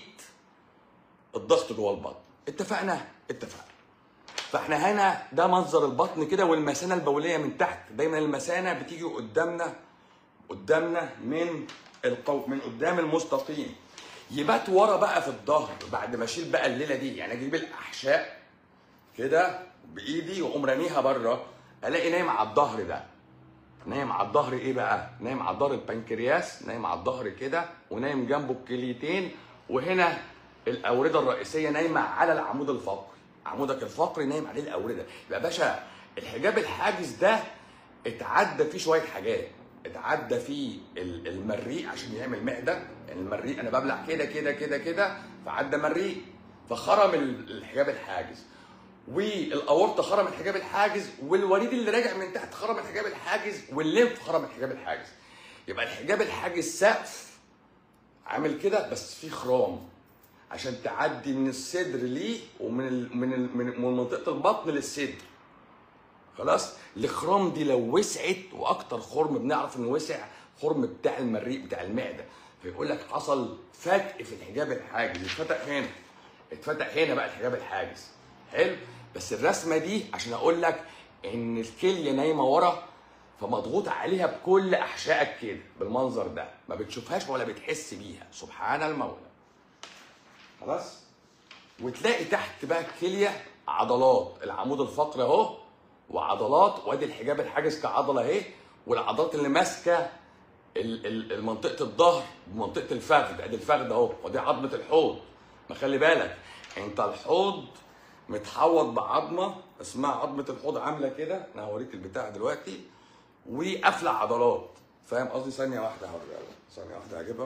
الضغط جوه البطن اتفقنا اتفقنا فاحنا هنا ده منظر البطن كده والمثانه البوليه من تحت دايما المثانه بتيجي قدامنا قدامنا من القو... من قدام المستقيم يبات ورا بقى في الظهر بعد ما اشيل بقى الليله دي يعني اجيب الاحشاء كده بايدي واقوم راميها بره الاقي نايم على الظهر ده نايم على الظهر ايه بقى؟ نايم على الظهر البنكرياس نايم على الظهر كده ونايم جنبه الكليتين وهنا الاورده الرئيسيه نايمه على العمود الفقري عمودك الفقري نايم عليه الاورده يبقى يا باشا الحجاب الحاجز ده اتعدى فيه شويه حاجات اتعدى فيه ال- المريء عشان يعمل معده يعني المريء انا ببلع كده كده كده كده فعدى مريء فخرم ال- الحجاب الحاجز والاورطه خرم الحجاب الحاجز والوريد اللي راجع من تحت خرم الحجاب الحاجز والليمف خرم الحجاب الحاجز يبقى الحجاب الحاجز سقف عامل كده بس فيه خرام عشان تعدي من الصدر ليه ومن ال من ال من من منطقه البطن للصدر خلاص الخرام دي لو وسعت واكتر خرم بنعرف انه وسع خرم بتاع المريء بتاع المعده فيقول لك حصل فتق في الحجاب الحاجز اتفتح هنا اتفتح هنا بقى الحجاب الحاجز حلو بس الرسمه دي عشان اقول لك ان الكليه نايمه ورا فمضغوط عليها بكل احشائك كده بالمنظر ده ما بتشوفهاش ولا بتحس بيها سبحان المولى خلاص وتلاقي تحت بقى الكليه عضلات العمود الفقري اهو وعضلات وادي الحجاب الحاجز كعضله اهي والعضلات اللي ماسكه ال- ال- المنطقه الظهر ومنطقه الفخذ ادي الفخذ اهو ودي عظمه الحوض ما خلي بالك انت الحوض متحوط بعظمه اسمها عظمه الحوض عامله كده انا هوريك البتاع دلوقتي وقافله عضلات فاهم قصدي ثانيه واحده هوريها لك. ثانيه واحده هجيبها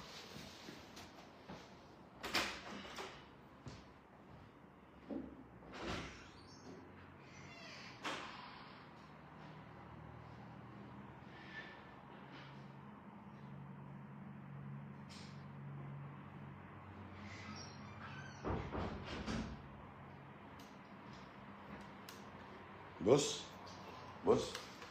بص بص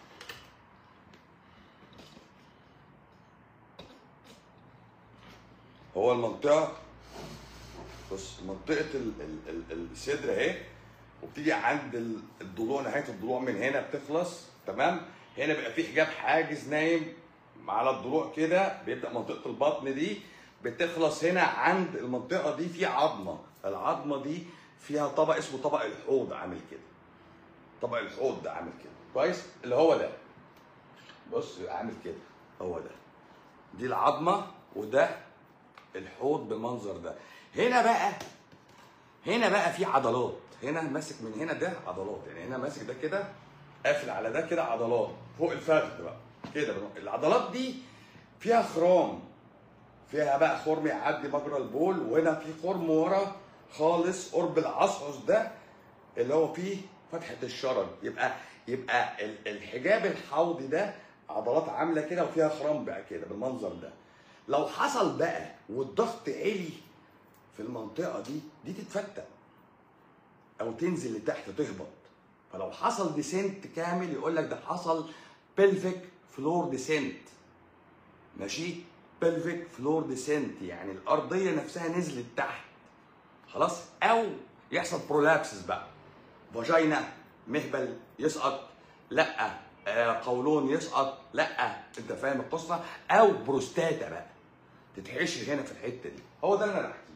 هو المنطقة بص منطقة ال- ال- ال- الصدر اهي وبتيجي عند ال- الضلوع نهاية الضلوع من هنا بتخلص تمام هنا بيبقى في حجاب حاجز نايم على الضلوع كده بيبدأ منطقة البطن دي بتخلص هنا عند المنطقة دي في عظمة العظمة دي فيها طبق اسمه طبق الحوض عامل كده طبق الحوض ده عامل كده كويس اللي هو ده بص عامل كده هو ده دي العظمه وده الحوض بالمنظر ده هنا بقى هنا بقى في عضلات هنا ماسك من هنا ده عضلات يعني هنا ماسك ده كده قافل على ده كده عضلات فوق الفخذ بقى كده العضلات دي فيها خرام فيها بقى خرم يعدي مجرى البول وهنا في خرم ورا خالص قرب العصعص ده اللي هو فيه فتحه الشرج يبقى يبقى ال- الحجاب الحوضي ده عضلات عامله كده وفيها خرام بقى كده بالمنظر ده لو حصل بقى والضغط عالي في المنطقه دي دي تتفتح او تنزل لتحت تهبط فلو حصل ديسنت كامل يقول لك ده حصل بلفيك فلور ديسنت ماشي بلفيك فلور ديسنت يعني الارضيه نفسها نزلت تحت خلاص او يحصل برولابسس بقى فاجينا مهبل يسقط لا آه، قولون يسقط لا انت فاهم القصه او بروستاتا بقى تتحشر هنا في الحته دي هو ده اللي انا بحكيه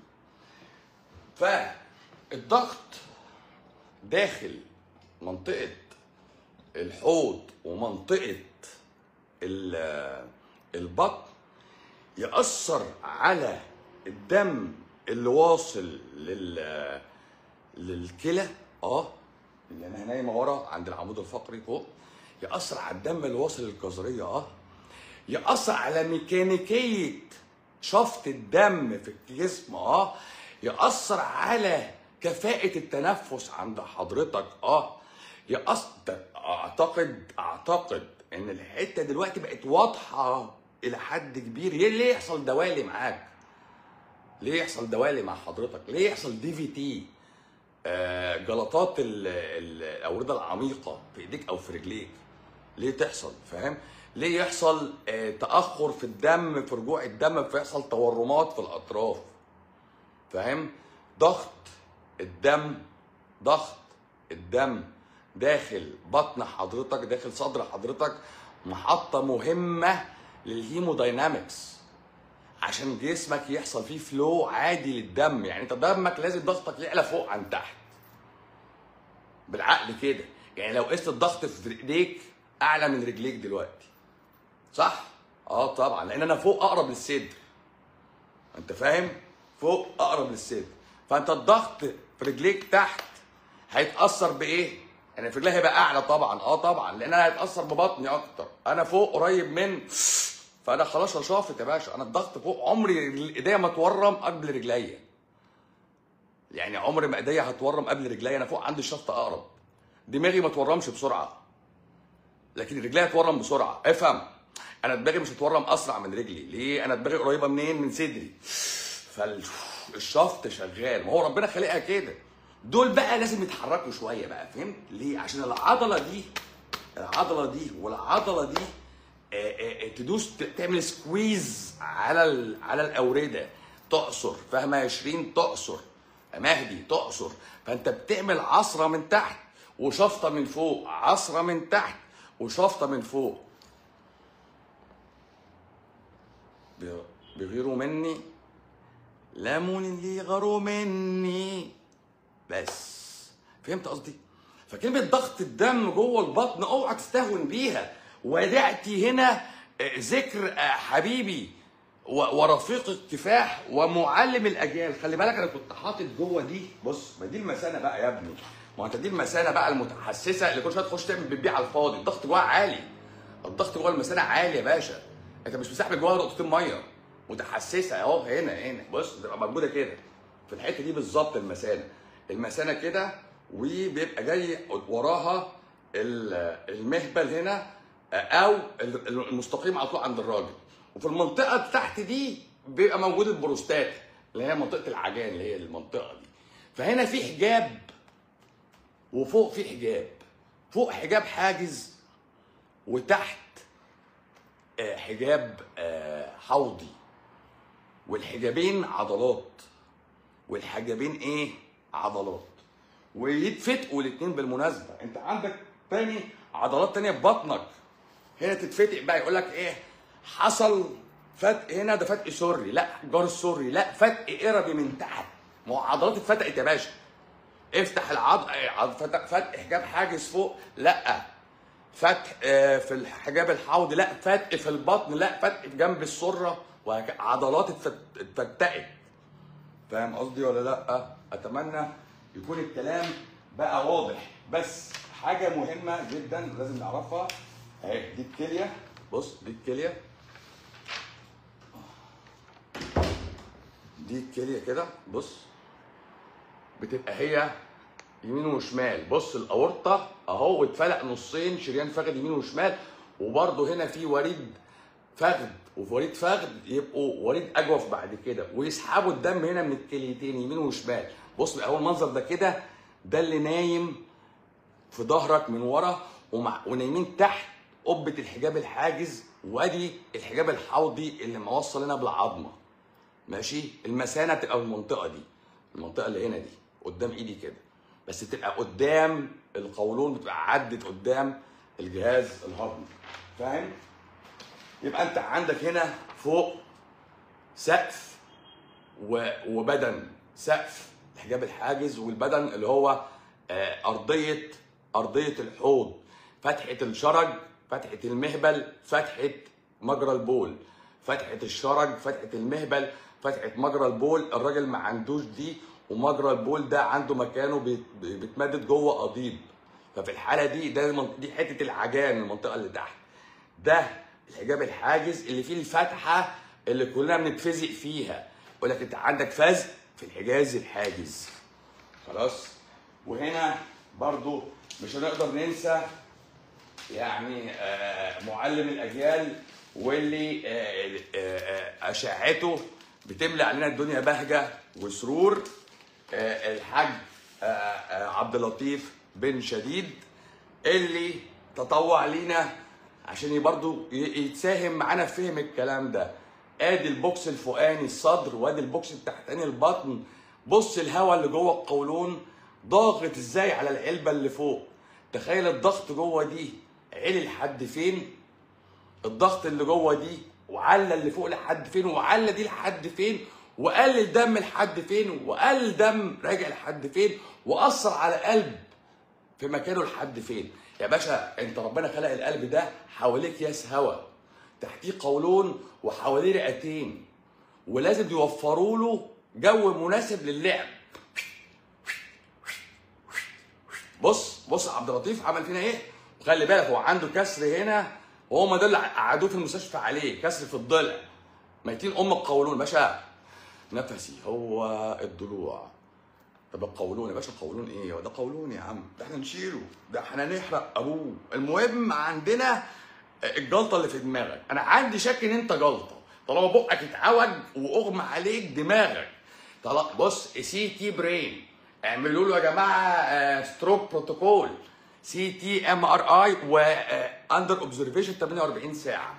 فالضغط داخل منطقه الحوض ومنطقه ال- البطن يأثر على الدم اللي واصل لل للكلى اه اللي انا نايمه ورا عند العمود الفقري فوق يأثر على الدم اللي واصل للكظريه اه يأثر على ميكانيكية شفط الدم في الجسم اه يأثر على كفاءة التنفس عند حضرتك اه يأثر اعتقد اعتقد ان الحتة دلوقتي بقت واضحة الى حد كبير ليه ليه يحصل دوالي معاك ليه يحصل دوالي مع حضرتك ليه يحصل دي في تي آه، جلطات ال- ال- الاورده العميقه في ايديك او في رجليك ليه تحصل فاهم ليه يحصل آه، تاخر في الدم في رجوع الدم فيحصل تورمات في الاطراف فاهم ضغط الدم ضغط الدم داخل بطن حضرتك داخل صدر حضرتك محطه مهمه للهيموداينامكس عشان جسمك يحصل فيه فلو عادي للدم يعني انت دمك لازم ضغطك يعلى فوق عن تحت بالعقل كده يعني لو قست الضغط في ايديك اعلى من رجليك دلوقتي صح اه طبعا لان انا فوق اقرب للصدر انت فاهم فوق اقرب للصدر فانت الضغط في رجليك تحت هيتاثر بايه يعني في رجلي هيبقى اعلى طبعا اه طبعا لان انا هيتاثر ببطني اكتر انا فوق قريب من فانا خلاص رشافت يا باشا انا الضغط فوق عمري ايديا ما تورم قبل رجليا يعني عمري ما ايديا هتورم قبل رجليا انا فوق عندي الشفط اقرب دماغي ما تورمش بسرعه لكن رجليا تورم بسرعه افهم انا دماغي مش هتورم اسرع من رجلي ليه انا دماغي قريبه منين من صدري فالشفط شغال ما هو ربنا خالقها كده دول بقى لازم يتحركوا شويه بقى فهمت ليه عشان العضله دي العضله دي والعضله دي آه، آه، آه، تدوس ت- تعمل سكويز على ال- على الاورده تعصر فاهمه يا شيرين تعصر يا مهدي تعصر فانت بتعمل عصره من تحت وشفطه من فوق عصره من تحت وشفطه من فوق بي- بيغيروا مني ليمون اللي غاروا مني بس فهمت قصدي فكلمة ضغط الدم جوه البطن اوعى تستهون بيها ودعتي هنا آه، ذكر آه، حبيبي و- ورفيق الكفاح ومعلم الاجيال خلي بالك انا كنت حاطط جوه دي بص ما دي المثانه بقى يا ابني ما انت دي المثانه بقى المتحسسه اللي كل شويه تخش تعمل بتبيع على الفاضي الضغط جواها عالي الضغط جوه المثانه عالي يا باشا انت مش مسحب جواها نقطتين ميه متحسسه اهو هنا هنا بص تبقى موجوده كده في الحته دي بالظبط المثانه المثانه كده وبيبقى جاي وراها ال- المهبل هنا او المستقيم على طول عند الراجل وفي المنطقه اللي تحت دي بيبقى موجود البروستات اللي هي منطقه العجان اللي هي المنطقه دي فهنا في حجاب وفوق في حجاب فوق حجاب حاجز وتحت آه، حجاب آه، حوضي والحجابين عضلات والحجابين ايه عضلات ويتفتقوا الاثنين بالمناسبه انت عندك تاني عضلات تانية في بطنك هنا تتفتق بقى يقول لك ايه حصل فتق هنا ده فتق سري لا جار سري لا فتق قربي من تحت ما هو عضلات اتفتقت يا باشا افتح العض عض- فتح فتح حجاب حاجز فوق لا فتح آه، في الحجاب الحوضي لا فتح في البطن لا فتح في جنب السره وهك- عضلات اتفت- اتفتقت فاهم قصدي ولا لا اتمنى يكون الكلام بقى واضح بس حاجه مهمه جدا لازم نعرفها اهي دي الكليه بص دي الكليه دي الكليه كده بص بتبقى هي يمين وشمال بص الاورطه اهو اتفلق نصين شريان فخذ يمين وشمال وبرده هنا في وريد فخذ ووريد فخذ يبقوا وريد اجوف بعد كده ويسحبوا الدم هنا من الكليتين يمين وشمال بص اول منظر ده كده ده اللي نايم في ظهرك من ورا ومع ونايمين تحت قبه الحجاب الحاجز وادي الحجاب الحوضي اللي موصل هنا بالعظمه ماشي المثانه تبقى في المنطقه دي المنطقه اللي هنا دي قدام ايدي كده بس تبقى قدام القولون بتبقى عدت قدام الجهاز الهضمي فاهم يبقى انت عندك هنا فوق سقف و- وبدن سقف الحجاب الحاجز والبدن اللي هو آه، ارضيه ارضيه الحوض فتحه الشرج فتحه المهبل فتحه مجرى البول فتحه الشرج فتحه المهبل فتحه مجرى البول الراجل ما عندوش دي ومجرى البول ده عنده مكانه بيت- بيتمدد جوه قضيب ففي الحاله دي ده المن- دي حته العجان المنطقه اللي تحت ده الحجاب الحاجز اللي فيه الفتحه اللي كلنا بنتفزق فيها يقول لك انت عندك فزق في الحجاز الحاجز خلاص وهنا برضو مش هنقدر ننسى يعني آه، معلم الاجيال واللي آه، آه، آه، اشعته بتملى علينا الدنيا بهجه وسرور آه، الحاج آه، آه، عبد اللطيف بن شديد اللي تطوع لينا عشان برضو ي- يتساهم معانا في فهم الكلام ده ادي البوكس الفوقاني الصدر وادي البوكس التحتاني البطن بص الهواء اللي جوه القولون ضاغط ازاي على العلبه اللي فوق تخيل الضغط جوه دي عالي لحد فين الضغط اللي جوه دي وعلى اللي فوق لحد فين وعلى دي لحد فين وقلل دم لحد فين وقلل دم راجع لحد فين واثر على قلب في مكانه لحد فين يا باشا انت ربنا خلق القلب ده حواليك ياس هوا تحتيه قولون وحواليه رئتين ولازم يوفروا له جو مناسب للعب بص بص عبد اللطيف عمل فينا ايه وخلي بالك هو عنده كسر هنا وهم دول اللي قعدوه في المستشفى عليه كسر في الضلع ميتين ام القولون باشا نفسي هو الضلوع طب القولون يا باشا القولون ايه هو ده قولون يا عم ده احنا نشيله ده احنا نحرق ابوه المهم عندنا الجلطه اللي في دماغك انا عندي شك ان انت جلطه طالما بقك اتعوج واغمى عليك دماغك طلع بص سي تي برين اعملوا له يا جماعه ستروك بروتوكول سي تي ام ار اي واندر اوبزرفيشن 48 ساعه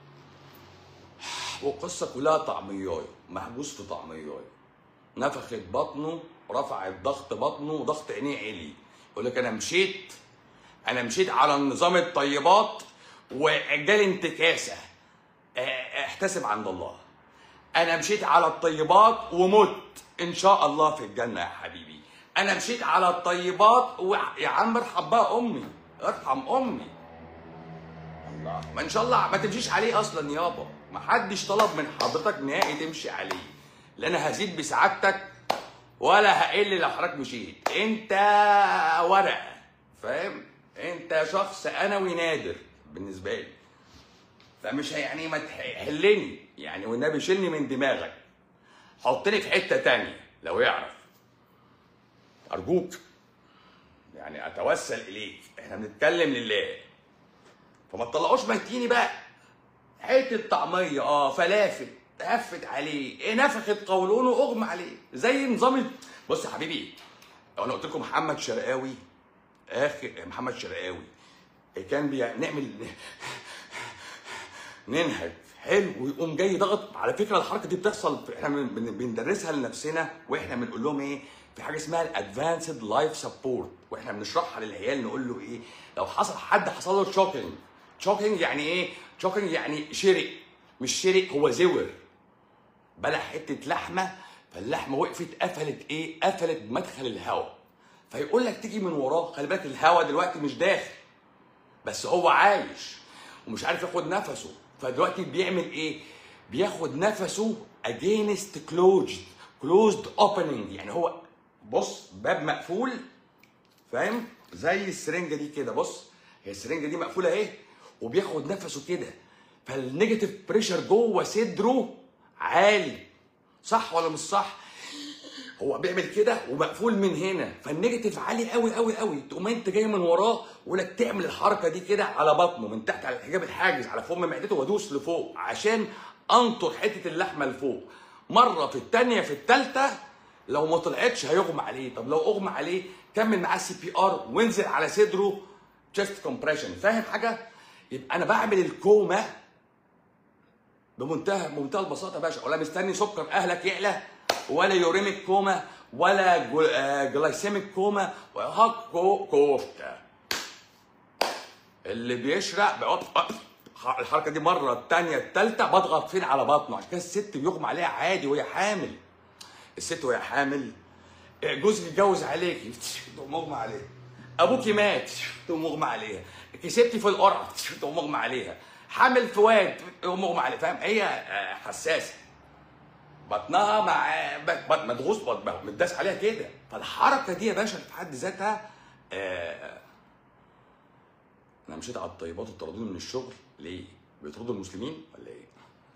والقصه كلها طعميايه محبوس في طعميايه نفخت بطنه رفعت ضغط بطنه وضغط عينيه عالي يقول لك انا مشيت انا مشيت على نظام الطيبات وجالي انتكاسه اه، احتسب عند الله انا مشيت على الطيبات ومت ان شاء الله في الجنه يا حبيبي انا مشيت على الطيبات و... يا عم ارحم بقى امي ارحم امي الله ما ان شاء الله ما تمشيش عليه اصلا يابا ما حدش طلب من حضرتك نهائي تمشي عليه لا انا هزيد بسعادتك ولا هقل لو حضرتك مشيت انت ورقه فاهم انت شخص انوي نادر بالنسبه لي فمش هي- يعني ما تحلني يعني والنبي شيلني من دماغك حطني في حته تانية لو يعرف ارجوك يعني اتوسل اليك احنا بنتكلم لله فما تطلعوش ميتيني بقى حته طعميه اه فلافل هفت عليه إيه نفخت قولونه اغمى عليه زي نظام ال- بص يا حبيبي انا قلت لكم محمد شرقاوي اخر محمد شرقاوي كان بنعمل ننهج حلو ويقوم جاي ضغط على فكره الحركه دي بتحصل في- احنا بن- بن- بندرسها لنفسنا واحنا بنقول لهم ايه في حاجه اسمها الادفانسد لايف سبورت واحنا بنشرحها للعيال نقول له ايه لو حصل حد حصل له شوكينج شوكينج يعني ايه شوكينج يعني شرق مش شرق هو زور بلع حته لحمه فاللحمه وقفت قفلت ايه قفلت مدخل الهواء فيقول لك تيجي من وراه خلي بالك الهواء دلوقتي مش داخل بس هو عايش ومش عارف ياخد نفسه فدلوقتي بيعمل ايه بياخد نفسه against closed closed opening يعني هو بص باب مقفول فاهم زي السرنجه دي كده بص هي السرنجه دي مقفوله اهي وبياخد نفسه كده فالنيجاتيف بريشر جوه صدره عالي صح ولا مش صح هو بيعمل كده ومقفول من هنا فالنيجاتيف عالي قوي قوي قوي تقوم انت جاي من وراه ولك تعمل الحركه دي كده على بطنه من تحت على الحجاب الحاجز على فم معدته وادوس لفوق عشان انطر حته اللحمه لفوق مره في الثانيه في الثالثه لو ما طلعتش هيغمى عليه طب لو اغمى عليه كمل معاه سي بي ار وانزل على صدره تشست كومبريشن فاهم حاجه يبقى انا بعمل الكومه بمنتهى بمنتهى البساطه يا باشا ولا مستني سكر اهلك يعلى ولا يوريميك كوما ولا جو- آه، جلايسيميك كوما وهاك كو كفته اللي بيشرق بيقعد الحركه دي مره الثانيه الثالثه بضغط فين على بطنه عشان كده الست بيغمى عليها عادي وهي حامل الست وهي حامل آه، جوزك اتجوز عليكي تقوم مغمى عليها ابوكي مات تقوم مغمى عليها كسبتي في القرعه تقوم مغمى عليها حامل في واد تقوم مغمى عليها فاهم هي آه، حساسه بطنها مع بط- بط- مدغوس بط- متداس عليها كده فالحركه دي يا باشا في حد ذاتها آه، انا مشيت على الطيبات وطردوني من الشغل ليه؟ بيطردوا المسلمين ولا ايه؟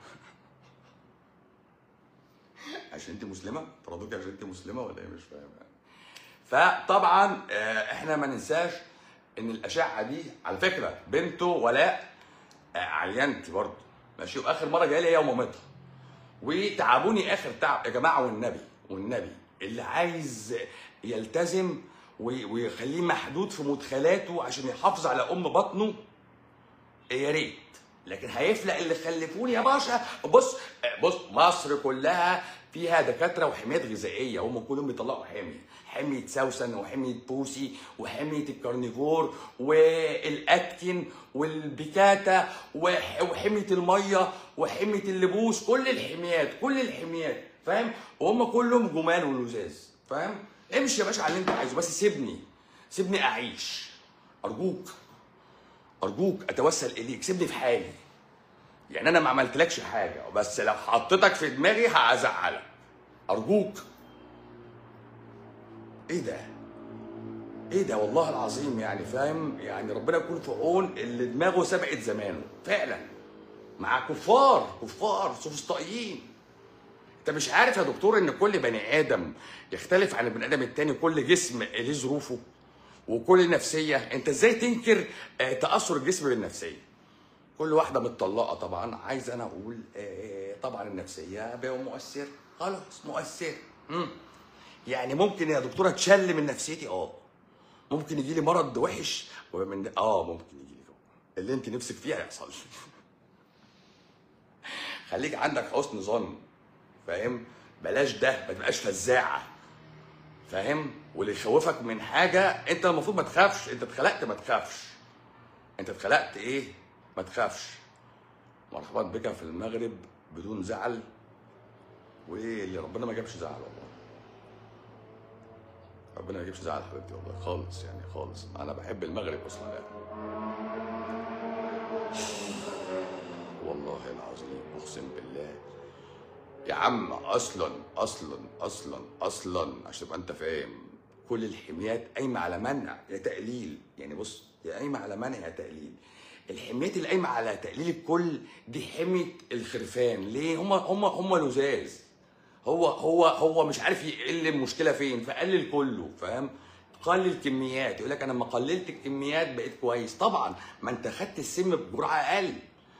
عشان انت مسلمه؟ طردوك عشان انت مسلمه ولا ايه مش فاهم يعني. فطبعا آه، احنا ما ننساش ان الاشعه دي على فكره بنته ولاء آه، عينت برضه ماشي واخر مره جايه لي هي ومامتها وتعبوني اخر تعب يا جماعه والنبي والنبي اللي عايز يلتزم وي- ويخليه محدود في مدخلاته عشان يحافظ على ام بطنه يا ريت لكن هيفلق اللي خلفوني يا باشا بص بص مصر كلها فيها دكاتره وحميات غذائيه هم كلهم بيطلعوا حميه حميه سوسن وحميه بوسي وحميه الكارنيفور والاكتين والبيكاتا وح- وحميه الميه وحميه اللبوس كل الحميات كل الحميات فاهم وهم كلهم جمال ولزاز فاهم امشي يا باشا على اللي انت عايزه بس سيبني سيبني اعيش ارجوك ارجوك اتوسل اليك سيبني في حالي يعني انا ما عملتلكش حاجه بس لو حطيتك في دماغي هزعلك ارجوك ايه ده ايه ده والله العظيم يعني فاهم يعني ربنا يكون في عون اللي دماغه سبقت زمانه فعلا مع كفار كفار سوفسطائيين انت مش عارف يا دكتور ان كل بني ادم يختلف عن البني ادم التاني كل جسم ليه ظروفه وكل نفسيه انت ازاي تنكر آه، تاثر الجسم بالنفسيه كل واحده متطلقه طبعا عايز انا اقول آه، طبعا النفسيه بقى مؤثر خلاص مؤثر مم. يعني ممكن يا دكتوره تشل من نفسيتي اه ممكن يجي لي مرض وحش ومن اه ممكن يجي لي اللي انت نفسك فيه هيحصل خليك عندك حسن ظن فاهم بلاش ده ما تبقاش فزاعه فاهم واللي يخوفك من حاجه انت المفروض ما تخافش انت اتخلقت ما تخافش انت اتخلقت ايه ما تخافش مرحبا بك في المغرب بدون زعل وايه اللي ربنا ما جابش زعل والله ربنا ما يجيبش زعل حبيبتي والله خالص يعني خالص انا بحب المغرب اصلا يعني والله العظيم اقسم بالله يا عم اصلا اصلا اصلا اصلا عشان تبقى انت فاهم كل الحميات قايمه على منع يا تقليل يعني بص يا قايمه على منع يا تقليل الحميات اللي قايمه على تقليل الكل دي حميه الخرفان ليه هم هم هم لزاز هو هو هو مش عارف يقل المشكله فين فقلل كله فاهم قلل كميات يقول لك انا لما قللت الكميات بقيت كويس طبعا ما انت خدت السم بجرعه اقل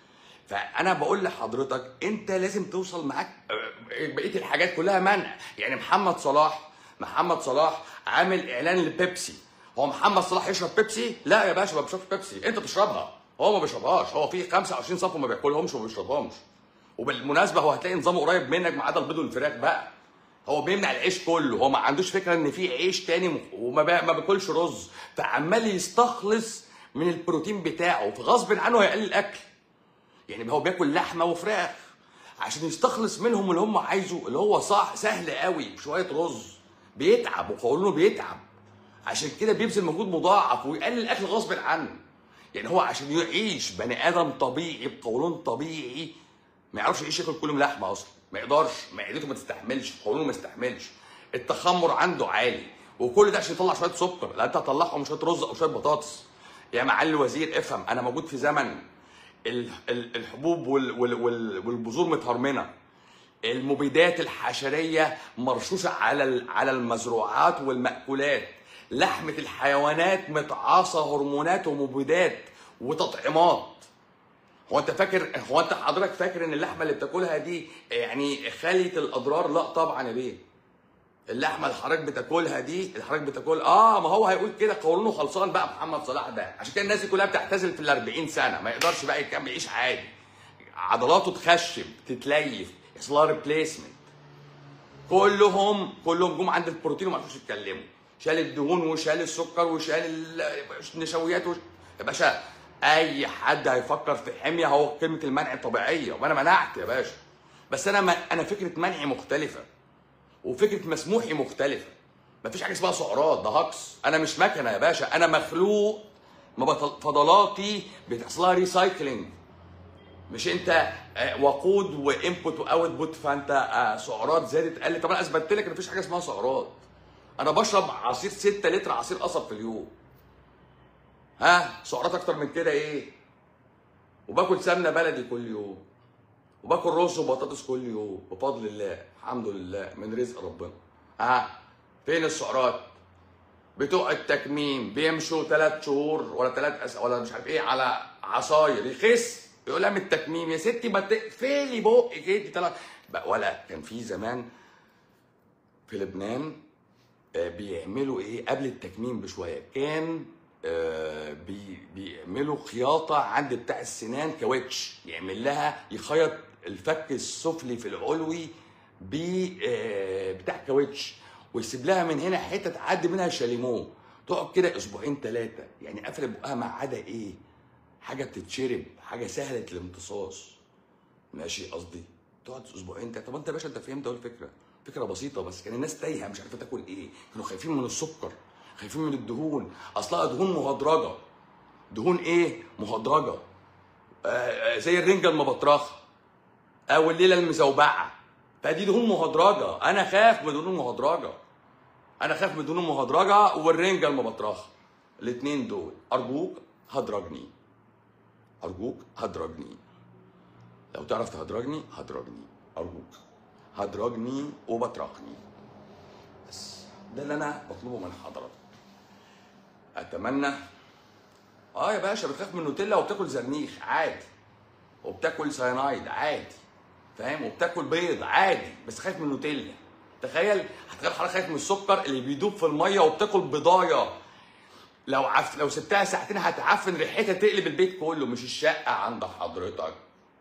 فانا بقول لحضرتك انت لازم توصل معاك آه، بقيه الحاجات كلها منع يعني محمد صلاح محمد صلاح عامل اعلان لبيبسي هو محمد صلاح يشرب بيبسي لا يا باشا ما بيشربش بيبسي انت تشربها هو ما بيشربهاش هو في 25 صنف ما بياكلهمش وما بيشربهمش وبالمناسبه هو هتلاقي نظامه قريب منك ما عدا البيض والفراخ بقى هو بيمنع العيش كله هو ما عندوش فكره ان في عيش تاني مخ- وما بقى ما بياكلش رز فعمال يستخلص من البروتين بتاعه فغصب عنه هيقلل الاكل يعني هو بياكل لحمه وفراخ عشان يستخلص منهم اللي هم عايزه اللي هو صح سهل قوي بشويه رز بيتعب وقولونه بيتعب عشان كده بيبذل مجهود مضاعف ويقلل الاكل غصب عنه يعني هو عشان يعيش بني ادم طبيعي بقولون طبيعي ما يعرفش يعيش ياكل كل يوم لحمه اصلا ما يقدرش معدته ما تستحملش قولونه ما يستحملش التخمر عنده عالي وكل ده عشان يطلع شويه سكر لا انت هتطلعهم شويه رز او شويه بطاطس يا معالي الوزير افهم انا موجود في زمن ال- ال- الحبوب وال- وال- وال- والبذور متهرمنه المبيدات الحشريه مرشوشه على ال- على المزروعات والمأكولات لحمه الحيوانات متعاصه هرمونات ومبيدات وتطعيمات هو انت فاكر هو انت حضرتك فاكر ان اللحمه اللي بتاكلها دي يعني خاليه الاضرار لا طبعا يا بيه اللحمه اللي حضرتك بتاكلها دي اللي حضرتك بتاكل اه ما هو هيقول كده قولونه خلصان بقى محمد صلاح ده عشان كده الناس دي كلها بتعتزل في ال 40 سنه ما يقدرش بقى يكمل يعيش عادي عضلاته تخشب تتليف يحصل لها ريبليسمنت كلهم كلهم جم عند البروتين وما عرفوش يتكلموا شال الدهون وشال السكر وشال ال- النشويات وش... يا باشا اي حد هيفكر في حميه هو كلمه المنع طبيعيه وانا منعت يا باشا بس انا م... انا فكره منعي مختلفه وفكره مسموحي مختلفه مفيش حاجه اسمها سعرات ده هكس انا مش مكنه يا باشا انا مخلوق ما بطل... فضلاتي بتحصل لها ريسايكلينج مش انت آه، وقود وانبوت واوتبوت فانت آه، سعرات زادت قلت طب انا اثبتت لك ان مفيش حاجه اسمها سعرات انا بشرب عصير 6 لتر عصير قصب في اليوم ها سعرات اكتر من كده ايه وباكل سمنه بلدي كل يوم وباكل رز وبطاطس كل يوم بفضل الله الحمد لله من رزق ربنا ها فين السعرات بتوع التكميم بيمشوا ثلاث شهور ولا ثلاث أس... ولا مش عارف ايه على عصاير يخس يقول لها من التكميم يا ستي ما تقفلي بقك كده طلع بقى ولا كان في زمان في لبنان آه، بيعملوا ايه قبل التكميم بشويه كان آه، بي بيعملوا خياطه عند بتاع السنان كاوتش يعمل لها يخيط الفك السفلي في العلوي ب آه، بتاع كاوتش ويسيب لها من هنا حته تعدي منها شاليمو تقعد كده اسبوعين ثلاثه يعني قفلت بقها ما عدا ايه حاجه بتتشرب حاجه سهله الامتصاص ماشي قصدي تقعد اسبوعين تلاته طب انت يا باشا انت فهمت اهو الفكره فكره بسيطه بس كان الناس تايهه مش عارفه تاكل ايه كانوا خايفين من السكر خايفين من الدهون اصلها دهون مهدرجه دهون ايه مهدرجه آه آه، زي الرنجه المبطرخه او الليله المزوبعه فدي دهون مهدرجه انا خاف من دهون مهدرجه انا خايف من الدهون المهدرجه والرنجه المبطرخه الاثنين دول ارجوك هدرجني ارجوك هدرجني لو تعرف تهدرجني هدرجني ارجوك هدرجني وبطرخني بس ده اللي انا بطلبه من حضرتك اتمنى اه يا باشا بتخاف من النوتيلا وبتاكل زرنيخ عادي وبتاكل سيانايد عادي فاهم وبتاكل بيض عادي بس خايف من النوتيلا تخيل هتخيل حضرتك خايف من السكر اللي بيدوب في الميه وبتاكل بضايه لو عف... لو سبتها ساعتين هتعفن ريحتها تقلب البيت كله مش الشقه عند حضرتك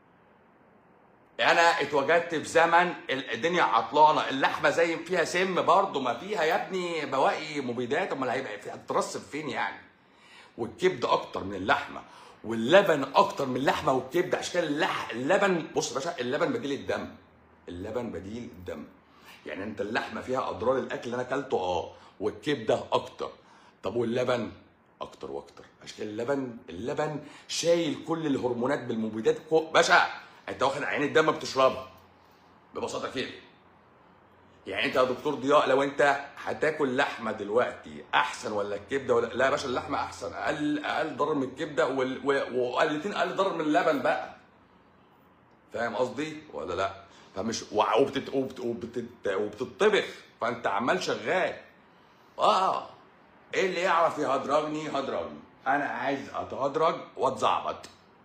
انا اتوجدت في زمن الدنيا عطلانه اللحمه زي فيها سم برضه ما فيها يا ابني بواقي مبيدات امال هيبقى في- هتترسب فين يعني والكبد اكتر من اللحمه واللبن اكتر من اللحمه والكبد عشان كده اللح... اللبن بص يا باشا اللبن بديل الدم اللبن بديل الدم يعني انت اللحمه فيها اضرار الاكل اللي انا اكلته اه والكبده اكتر طب واللبن اكتر واكتر عشان كده اللبن اللبن شايل كل الهرمونات بالمبيدات كو... باشا انت واخد عين الدم بتشربها ببساطه كده يعني انت يا دكتور ضياء لو انت هتاكل لحمه دلوقتي احسن ولا الكبده ولا لا يا باشا اللحمه احسن اقل اقل ضرر من الكبده وال... و- واقلتين اقل ضرر من اللبن بقى فاهم قصدي ولا لا فمش وع- وبتت... وبت... وبتت... وبتطبخ فانت عمال شغال اه ايه اللي يعرف يهدرجني هدرجني انا عايز اتهدرج واتزعبط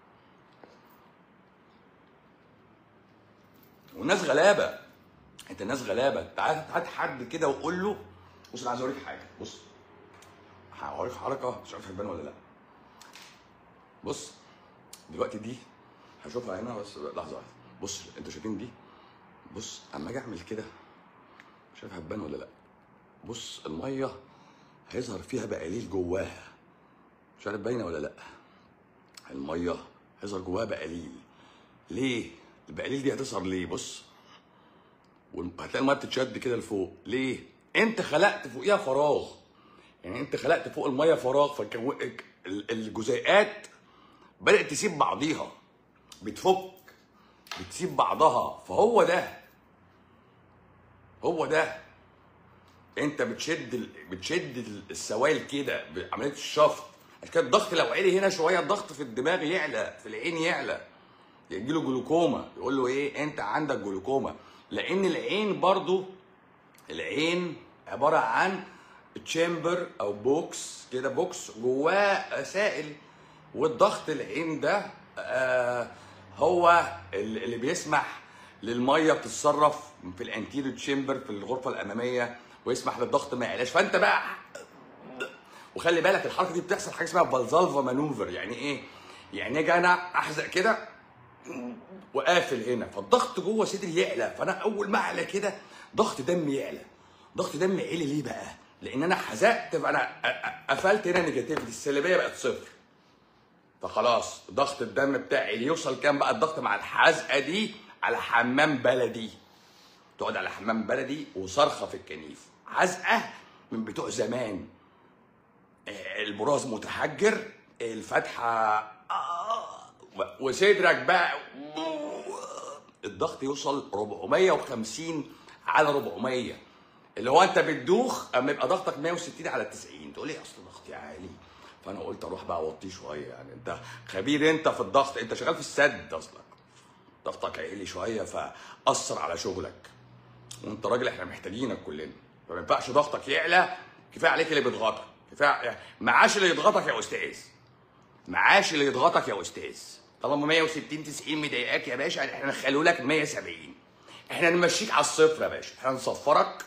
والناس غلابه انت الناس غلابه تعال هات حد كده وقول له بص انا عايز اوريك حاجه بص هوريك حركه مش عارف هتبان ولا لا بص دلوقتي دي هشوفها هنا بس لحظه واحده بص انتوا شايفين دي بص اما اجي اعمل كده مش عارف هتبان ولا لا بص الميه هيظهر فيها بقاليل جواها مش عارف باينه ولا لا الميه هيظهر جواها بقاليل ليه البقاليل دي هتظهر ليه بص وهتلاقي الميه بتتشد كده لفوق ليه انت خلقت فوقيها فراغ يعني انت خلقت فوق الميه فراغ فالجزيئات بدات تسيب بعضيها بتفك بتسيب بعضها فهو ده هو ده انت بتشد ال... بتشد ال- السوائل كده بعمليه الشفط عشان كده الضغط لو عالي هنا شويه الضغط في الدماغ يعلى في العين يعلى يجي له جلوكوما يقول له ايه انت عندك جلوكوما لان العين برضو العين عباره عن تشامبر او بوكس كده بوكس جواه سائل والضغط العين ده آه هو ال- اللي بيسمح للميه بتتصرف في الانتيريو تشامبر في الغرفه الاماميه ويسمح للضغط ما يعلاش فانت بقى وخلي بالك الحركه دي بتحصل حاجه اسمها بالزالفا مانوفر يعني ايه؟ يعني اجي انا احزق كده وقافل هنا فالضغط جوه صدري يعلى فانا اول ما اعلى كده ضغط دمي يعلى ضغط دمي عالي ليه بقى؟ لان انا حزقت فانا أ- أ- قفلت هنا نيجاتيفيتي السلبيه بقت صفر فخلاص ضغط الدم بتاعي اللي يوصل كام بقى الضغط مع الحزقه دي على حمام بلدي تقعد على حمام بلدي وصرخه في الكنيف حزقه من بتوع زمان البراز متحجر الفتحه آه، وصدرك بقى الضغط يوصل 450 على 400 اللي هو انت بتدوخ اما يبقى ضغطك 160 على 90 تقول لي اصل ضغطي عالي فانا قلت اروح بقى اوطيه شويه يعني انت خبير انت في الضغط انت شغال في السد اصلا ضغطك عالي شويه فاثر على شغلك وانت راجل احنا محتاجينك كلنا فما ينفعش ضغطك يعلى كفايه عليك اللي بيضغطك كفايه معاش اللي يضغطك يا استاذ معاش اللي يضغطك يا استاذ طالما 160 90 مضايقاك يا باشا احنا نخلوا لك 170 احنا نمشيك على الصفر يا باشا احنا نصفرك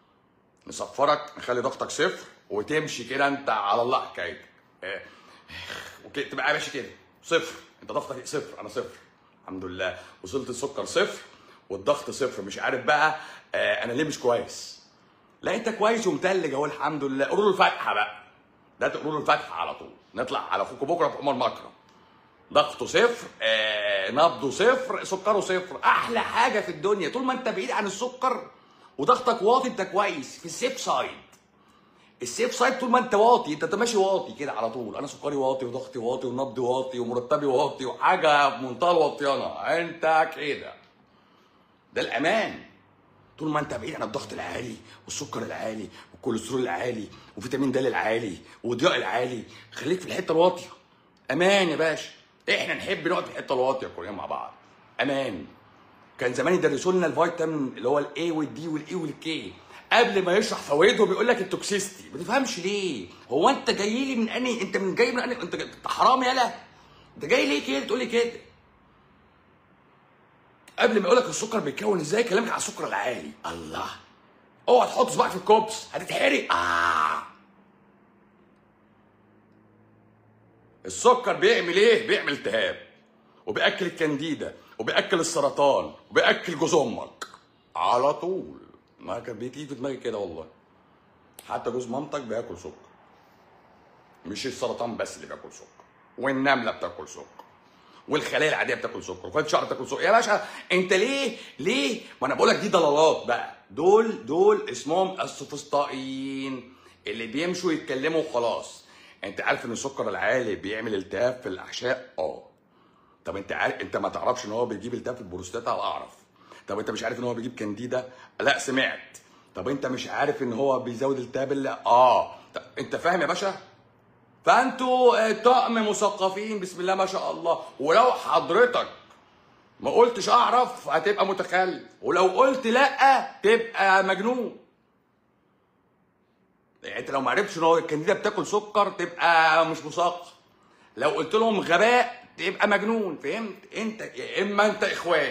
نصفرك نخلي ضغطك صفر وتمشي كده انت على الله حكايتك اه، وكده تبقى ماشي كده صفر انت ضغطك صفر انا صفر الحمد لله وصلت السكر صفر والضغط صفر مش عارف بقى اه انا ليه مش كويس لا انت كويس ومتلج اهو الحمد لله قولوا له الفاتحه بقى ده تقولوا له الفاتحه على طول نطلع على اخوكم بكره في عمر مكرم ضغطه صفر آه، نبضه صفر سكره صفر احلى حاجه في الدنيا طول ما انت بعيد عن السكر وضغطك واطي انت كويس في السيف سايد السيف سايد طول ما انت واطي انت ماشي واطي كده على طول انا سكري واطي وضغطي واطي ونبضي واطي ومرتبي واطي وحاجه بمنتهى الوطيانه انت كده ده الامان طول ما انت بعيد عن الضغط العالي والسكر العالي والكوليسترول العالي وفيتامين د العالي والضياء العالي خليك في الحته الواطيه امان يا باشا احنا نحب نقعد في الحته الواطيه كلنا مع بعض امان كان زمان يدرسوا لنا الفيتامين اللي هو الاي والدي والاي والكي قبل ما يشرح فوائده بيقول لك التوكسيستي ما تفهمش ليه هو انت جاي لي من انهي انت من جاي من انهي انت انت حرام يالا انت جاي ليه كده تقول لي كده قبل ما يقول لك السكر بيتكون ازاي كلامك على السكر العالي الله اوعى تحط صباعك في الكوبس هتتحرق اه السكر بيعمل ايه بيعمل التهاب وبياكل الكنديدا وبياكل السرطان وبياكل جوز امك على طول ما كان بيجي في دماغي كده والله حتى جوز مامتك بياكل سكر مش السرطان بس اللي بياكل سكر والنمله بتاكل سكر والخلايا العاديه بتاكل سكر وخلايا الشعر بتاكل سكر يا باشا انت ليه ليه ما انا بقول لك دي ضلالات بقى دول دول اسمهم السوفسطائيين اللي بيمشوا يتكلموا وخلاص انت عارف ان السكر العالي بيعمل التهاب في الاحشاء اه طب انت عارف انت ما تعرفش ان هو بيجيب التهاب في البروستاتا اه اعرف طب انت مش عارف ان هو بيجيب كانديدا لا سمعت طب انت مش عارف ان هو بيزود التهاب ال- اه طب انت فاهم يا باشا فانتوا آه، طقم مثقفين بسم الله ما شاء الله ولو حضرتك ما قلتش اعرف هتبقى متخلف ولو قلت لا تبقى مجنون يعني انت لو ما عرفتش ان هو الكانديدا بتاكل سكر تبقى مش مثقف لو قلت لهم غباء تبقى مجنون فهمت انت يا اما انت اخوان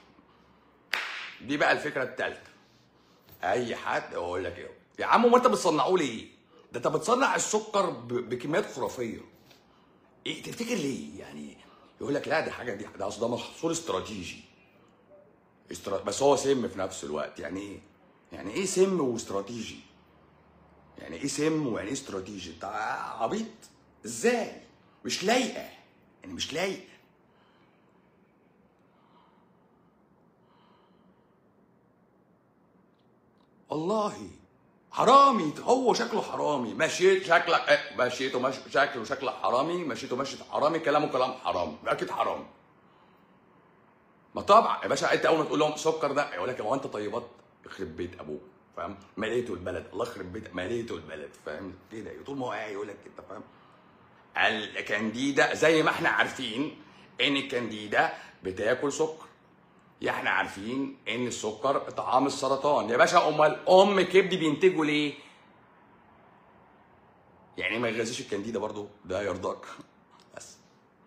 دي بقى الفكره الثالثه اي حد يقول لك ايه يا عم ما انت بتصنعوه ليه ده انت بتصنع السكر ب- بكميات خرافيه ايه تفتكر ليه يعني يقول لك لا دي حاجه دي ده اصل ده محصول استراتيجي استرا... بس هو سم في نفس الوقت يعني ايه يعني ايه سم واستراتيجي يعني ايه سم ويعني ايه استراتيجي انت عبيط ازاي مش لايقه يعني مش لايقه والله حرامي هو شكله حرامي مشيت شكلك اه، مشيته مش شكله شكله حرامي مشيته مشيت حرامي كلامه كلام حرام اكيد حرام ما طبعا يا باشا انت اول ما تقول لهم سكر ده يقول لك هو انت طيبات يخرب بيت ابوك فاهم مليته البلد الله يخرب بيت مليته البلد فاهم كده طول ما هو قاعد يقول لك انت فاهم الكانديدا زي ما احنا عارفين ان الكانديدا بتاكل سكر يا احنا عارفين ان السكر طعام السرطان يا باشا امال ام كبدي بينتجوا ليه يعني ما يغذيش الكانديدا برضو ده يرضاك بس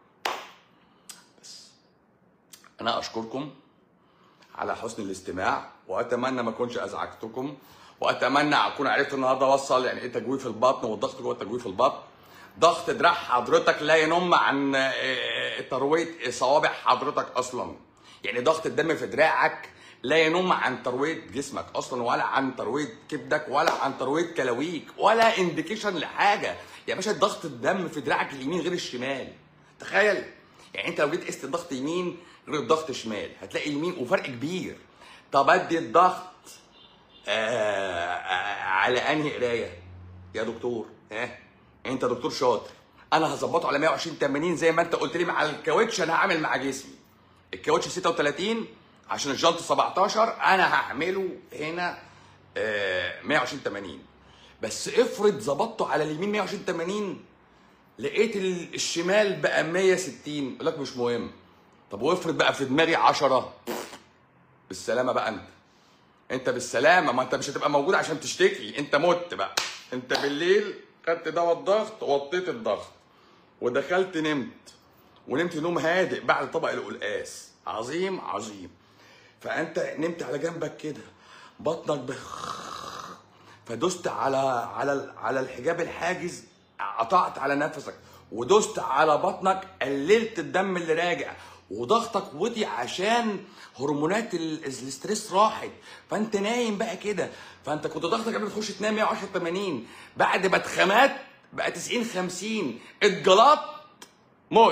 بس انا اشكركم على حسن الاستماع واتمنى ما اكونش ازعجتكم واتمنى اكون عرفت النهارده اوصل يعني ايه تجويف البطن والضغط جوه تجويف البطن ضغط دراع حضرتك لا ينم عن آه، ترويه صوابع حضرتك اصلا يعني ضغط الدم في دراعك لا ينم عن ترويه جسمك اصلا ولا عن ترويه كبدك ولا عن ترويه كلاويك ولا انديكيشن لحاجه يا باشا ضغط الدم في دراعك اليمين غير الشمال تخيل يعني انت لو جيت قست الضغط يمين غير الضغط شمال هتلاقي يمين وفرق كبير طب ادي الضغط آه آه على انهي قرايه يا دكتور ها انت دكتور شاطر انا هظبطه على 120 80 زي ما انت قلت لي مع الكاوتش انا هعمل مع جسمي الكاوتش 36 عشان الجنط 17 انا هعمله هنا آه 120 80 بس افرض ظبطته على اليمين 120 80 لقيت ال- الشمال بقى 160 يقول لك مش مهم طب وافرض بقى في دماغي 10 بالسلامه بقى انت انت بالسلامه ما انت مش هتبقى موجود عشان تشتكي انت مت بقى انت بالليل خدت دواء الضغط وطيت الضغط ودخلت نمت ونمت نوم هادئ بعد طبق القلقاس عظيم عظيم فانت نمت على جنبك كده بطنك بخ فدست على على على الحجاب الحاجز قطعت على نفسك ودست على بطنك قللت الدم اللي راجع وضغطك وطي عشان هرمونات ال- الاستريس راحت فانت نايم بقى كده فانت كنت ضغطك قبل ما تخش تنام 110 80 بعد ما اتخمات بقى 90 50 اتجلطت موت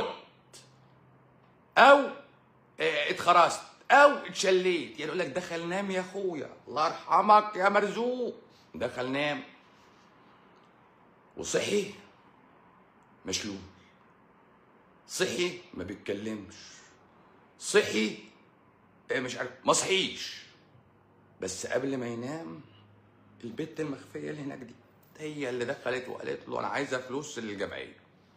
او اه، اتخرست او اتشليت يعني يقول لك دخل نام يا اخويا الله يرحمك يا مرزوق دخل نام وصحي مشلول صحي ما بيتكلمش صحي اه، مش عارف ما صحيش بس قبل ما ينام البت المخفيه اللي هناك دي هي اللي دخلت وقالت له انا عايزه فلوس للجمعيه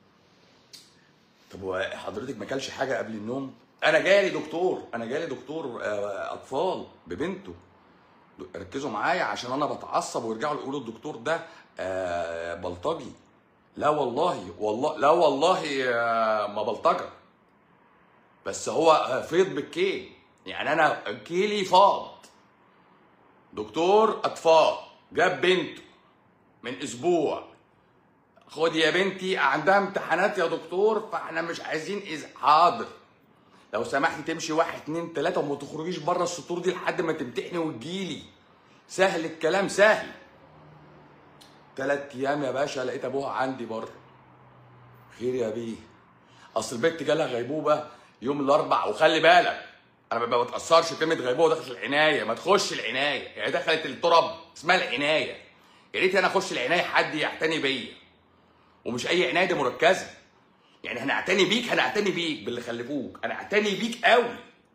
طب هو حضرتك ما كلش حاجه قبل النوم انا جالي دكتور انا جالي دكتور آه، اطفال ببنته ركزوا معايا عشان انا بتعصب ويرجعوا يقولوا الدكتور ده آه، بلطجي لا والله والله لا والله آه، ما بلطجه بس هو آه، فيض بالكيل يعني انا كيلي فاض دكتور اطفال جاب بنته من اسبوع خد يا بنتي عندها امتحانات يا دكتور فاحنا مش عايزين إز... حاضر لو سمحتي تمشي واحد اتنين تلاته وما تخرجيش بره السطور دي لحد ما تمتحني وتجيلي سهل الكلام سهل تلات ايام يا باشا لقيت ابوها عندي بره خير يا بيه اصل البنت جالها غيبوبه يوم الاربع وخلي بالك انا ما بتاثرش كلمه غيبوبه دخلت العنايه ما تخش العنايه يعني دخلت التراب اسمها العنايه يا ريت انا اخش العنايه حد يعتني بيا ومش اي عنايه دي مركزه يعني هنعتني بيك هنعتني بيك باللي خلفوك انا اعتني بيك قوي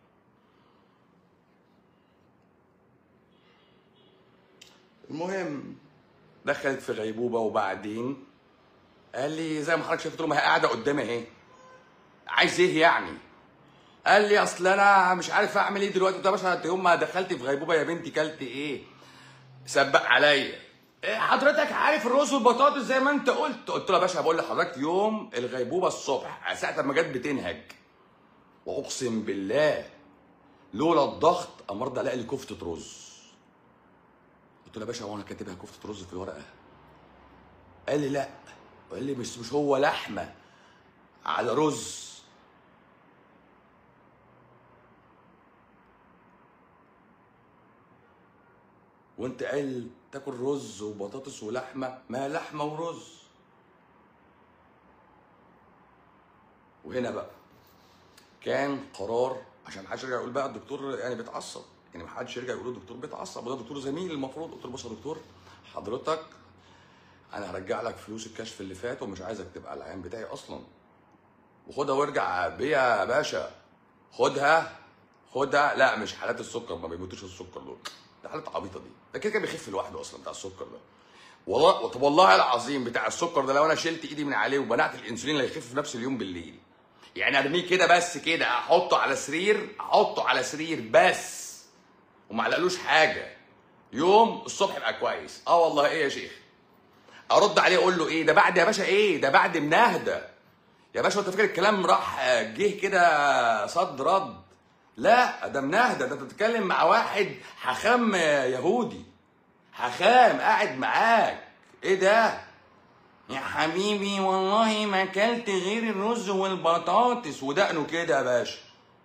المهم دخلت في غيبوبه وبعدين قال لي زي ما حضرتك شايف قلت له ما هي قاعده قدامي اهي عايز ايه يعني قال لي اصل انا مش عارف اعمل ايه دلوقتي قلت له يا باشا انت يوم ما دخلت في غيبوبه يا بنتي كلت ايه سبق عليا إيه حضرتك عارف الرز والبطاطس زي ما انت قلت قلت له يا باشا بقول لحضرتك يوم الغيبوبه الصبح ساعه ما جت بتنهج واقسم بالله لولا الضغط امرض الاقي لي كفته رز قلت له يا باشا هو انا كاتبها كفته رز في الورقه قال لي لا قال لي مش مش هو لحمه على رز وانت قال تاكل رز وبطاطس ولحمه ما لحمه ورز وهنا بقى كان قرار عشان محدش يرجع يقول بقى الدكتور يعني بيتعصب يعني محدش يرجع يقول الدكتور بيتعصب وده دكتور زميل المفروض قلت له بص يا دكتور حضرتك انا هرجع لك فلوس الكشف اللي فات ومش عايزك تبقى العيان بتاعي اصلا وخدها وارجع بيها يا باشا خدها خدها لا مش حالات السكر ما بيموتوش السكر دول ده حالات عبيطه دي ده كده كده بيخف لوحده اصلا بتاع السكر ده والله طب والله العظيم بتاع السكر ده لو انا شلت ايدي من عليه ومنعت الانسولين اللي هيخف في نفس اليوم بالليل يعني ارميه كده بس كده احطه على سرير احطه على سرير بس وما علقلوش حاجه يوم الصبح يبقى كويس اه والله ايه يا شيخ ارد عليه اقول له ايه ده بعد يا باشا ايه ده بعد منهده يا باشا انت فاكر الكلام راح جه كده صد رد لا ده منهده ده انت بتتكلم مع واحد حخام يهودي حخام قاعد معاك ايه ده يا حبيبي والله ما اكلت غير الرز والبطاطس ودقنه كده يا باشا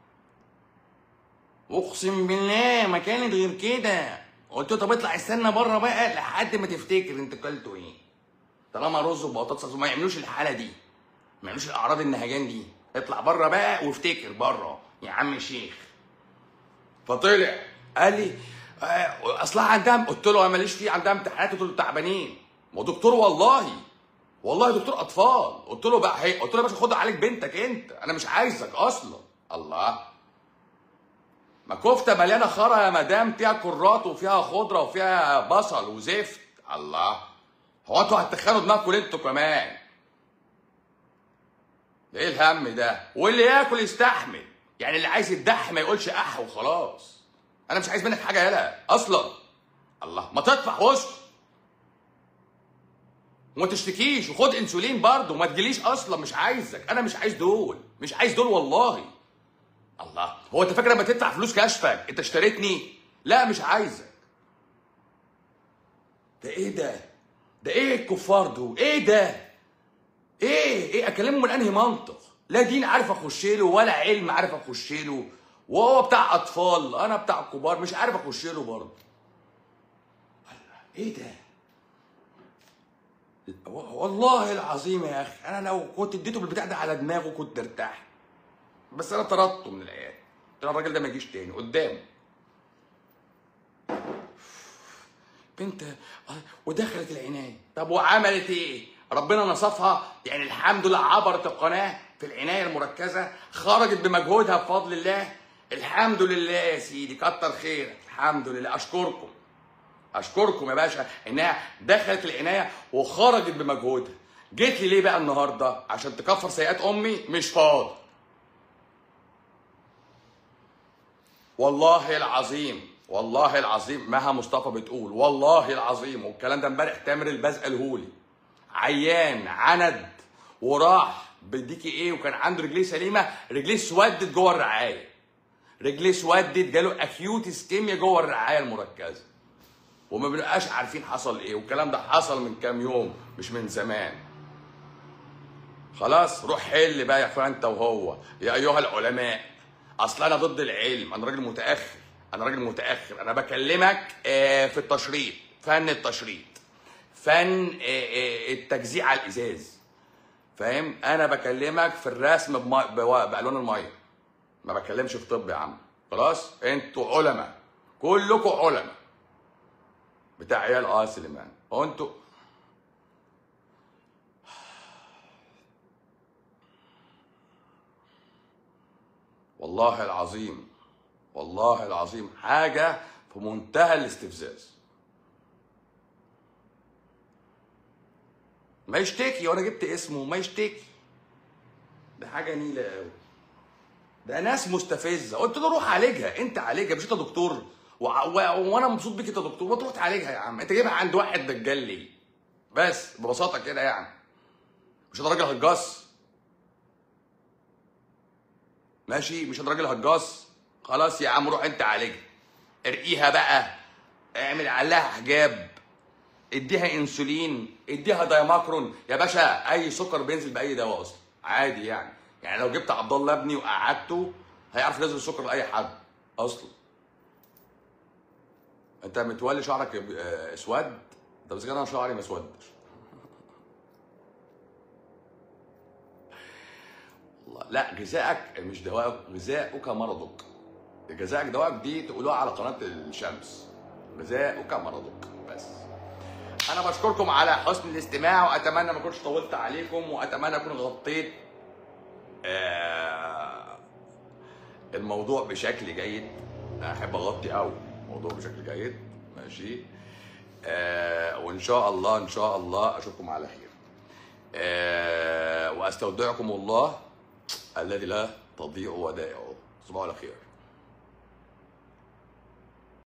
اقسم بالله ما كانت غير كده قلت له طب اطلع استنى بره بقى لحد ما تفتكر انت اكلته ايه طالما رز وبطاطس ما يعملوش الحاله دي ما يعملوش الاعراض النهجان دي اطلع بره بقى وافتكر بره يا عم الشيخ فطلع قال لي آه، اصلها عندها قلت له انا ماليش فيه عندها امتحانات قلت له تعبانين ما هو دكتور والله والله دكتور اطفال قلت له بقى هي قلت له يا باشا خد عليك بنتك انت انا مش عايزك اصلا الله ما كفته مليانه خرا يا مدام فيها كرات وفيها خضره وفيها بصل وزفت الله هو انتوا هتخانوا دماغكم انتوا كمان ده ايه الهم ده واللي ياكل يستحمل يعني اللي عايز يتدح ما يقولش اح وخلاص انا مش عايز منك حاجه يالا اصلا الله ما تدفع وسط وما تشتكيش وخد انسولين برضه وما تجيليش اصلا مش عايزك انا مش عايز دول مش عايز دول والله الله هو انت فاكر لما تدفع فلوس كشفك انت اشتريتني لا مش عايزك ده ايه ده ده ايه الكفار دول ايه ده ايه ايه اكلمه من انهي منطق لا دين عارف اخش له ولا علم عارف اخش له وهو بتاع اطفال انا بتاع كبار مش عارف اخش له برضه ايه ده والله العظيم يا اخي انا لو كنت اديته بالبتاع ده على دماغه كنت ارتاح بس انا طردته من العيال قلت له الراجل ده ما يجيش تاني قدامه بنت آه، ودخلت العنايه طب وعملت ايه ربنا نصفها يعني الحمد لله عبرت القناه في العنايه المركزه خرجت بمجهودها بفضل الله الحمد لله يا سيدي كتر خيرك الحمد لله اشكركم اشكركم يا باشا انها دخلت العنايه وخرجت بمجهودها جيت لي ليه بقى النهارده عشان تكفر سيئات امي مش فاضي والله العظيم والله العظيم مها مصطفى بتقول والله العظيم والكلام ده امبارح تامر الباز قالهولي عيان عند وراح بديكي ايه وكان عنده رجليه سليمه رجليه اسودت جوه الرعايه رجليه اسودت جاله اكيوت اسكيميا جوه الرعايه المركزه وما بنبقاش عارفين حصل ايه والكلام ده حصل من كام يوم مش من زمان خلاص روح حل بقى يا اخويا انت وهو يا ايها العلماء اصل انا ضد العلم انا راجل متاخر انا راجل متاخر انا بكلمك آه، في التشريط فن التشريط فن آه، آه، التجزيع على الازاز فاهم انا بكلمك في الرسم بمي... بوا- بالوان الميه ما بكلمش في طب يا عم خلاص انتوا علماء كلكم علماء بتاع عيال اه سليمان هو انتوا والله العظيم والله العظيم حاجة في منتهى الاستفزاز ما يشتكي وانا جبت اسمه ما يشتكي ده حاجة نيلة قوي ده ناس مستفزة قلت له روح عالجها انت عالجها مش انت دكتور وع- و- وانا مبسوط بيك انت دكتور ما تروح تعالجها يا عم انت جايبها عند واحد دجال ليه بس ببساطة كده يعني مش انت راجل هجاص ماشي مش انت راجل هجاص خلاص يا عم روح انت عالجها ارقيها بقى اعمل عليها حجاب اديها انسولين اديها دايماكرون يا باشا اي سكر بينزل باي دواء اصلا عادي يعني يعني لو جبت عبد الله ابني وقعدته هيعرف ينزل السكر لاي حد اصلا انت متولي شعرك اه، اسود طب بس كده انا شعري ما اسودش والله لا غذائك مش دواء غذاؤك مرضك غذائك دواءك دي تقولوها على قناه الشمس غذاؤك مرضك بس انا بشكركم على حسن الاستماع واتمنى ما اكونش طولت عليكم واتمنى اكون غطيت آه، الموضوع بشكل جيد انا احب اغطي قوي الموضوع بشكل جيد ماشي آه وان شاء الله ان شاء الله اشوفكم على خير آه واستودعكم الله الذي لا تضيع ودائعه تصبحوا على خير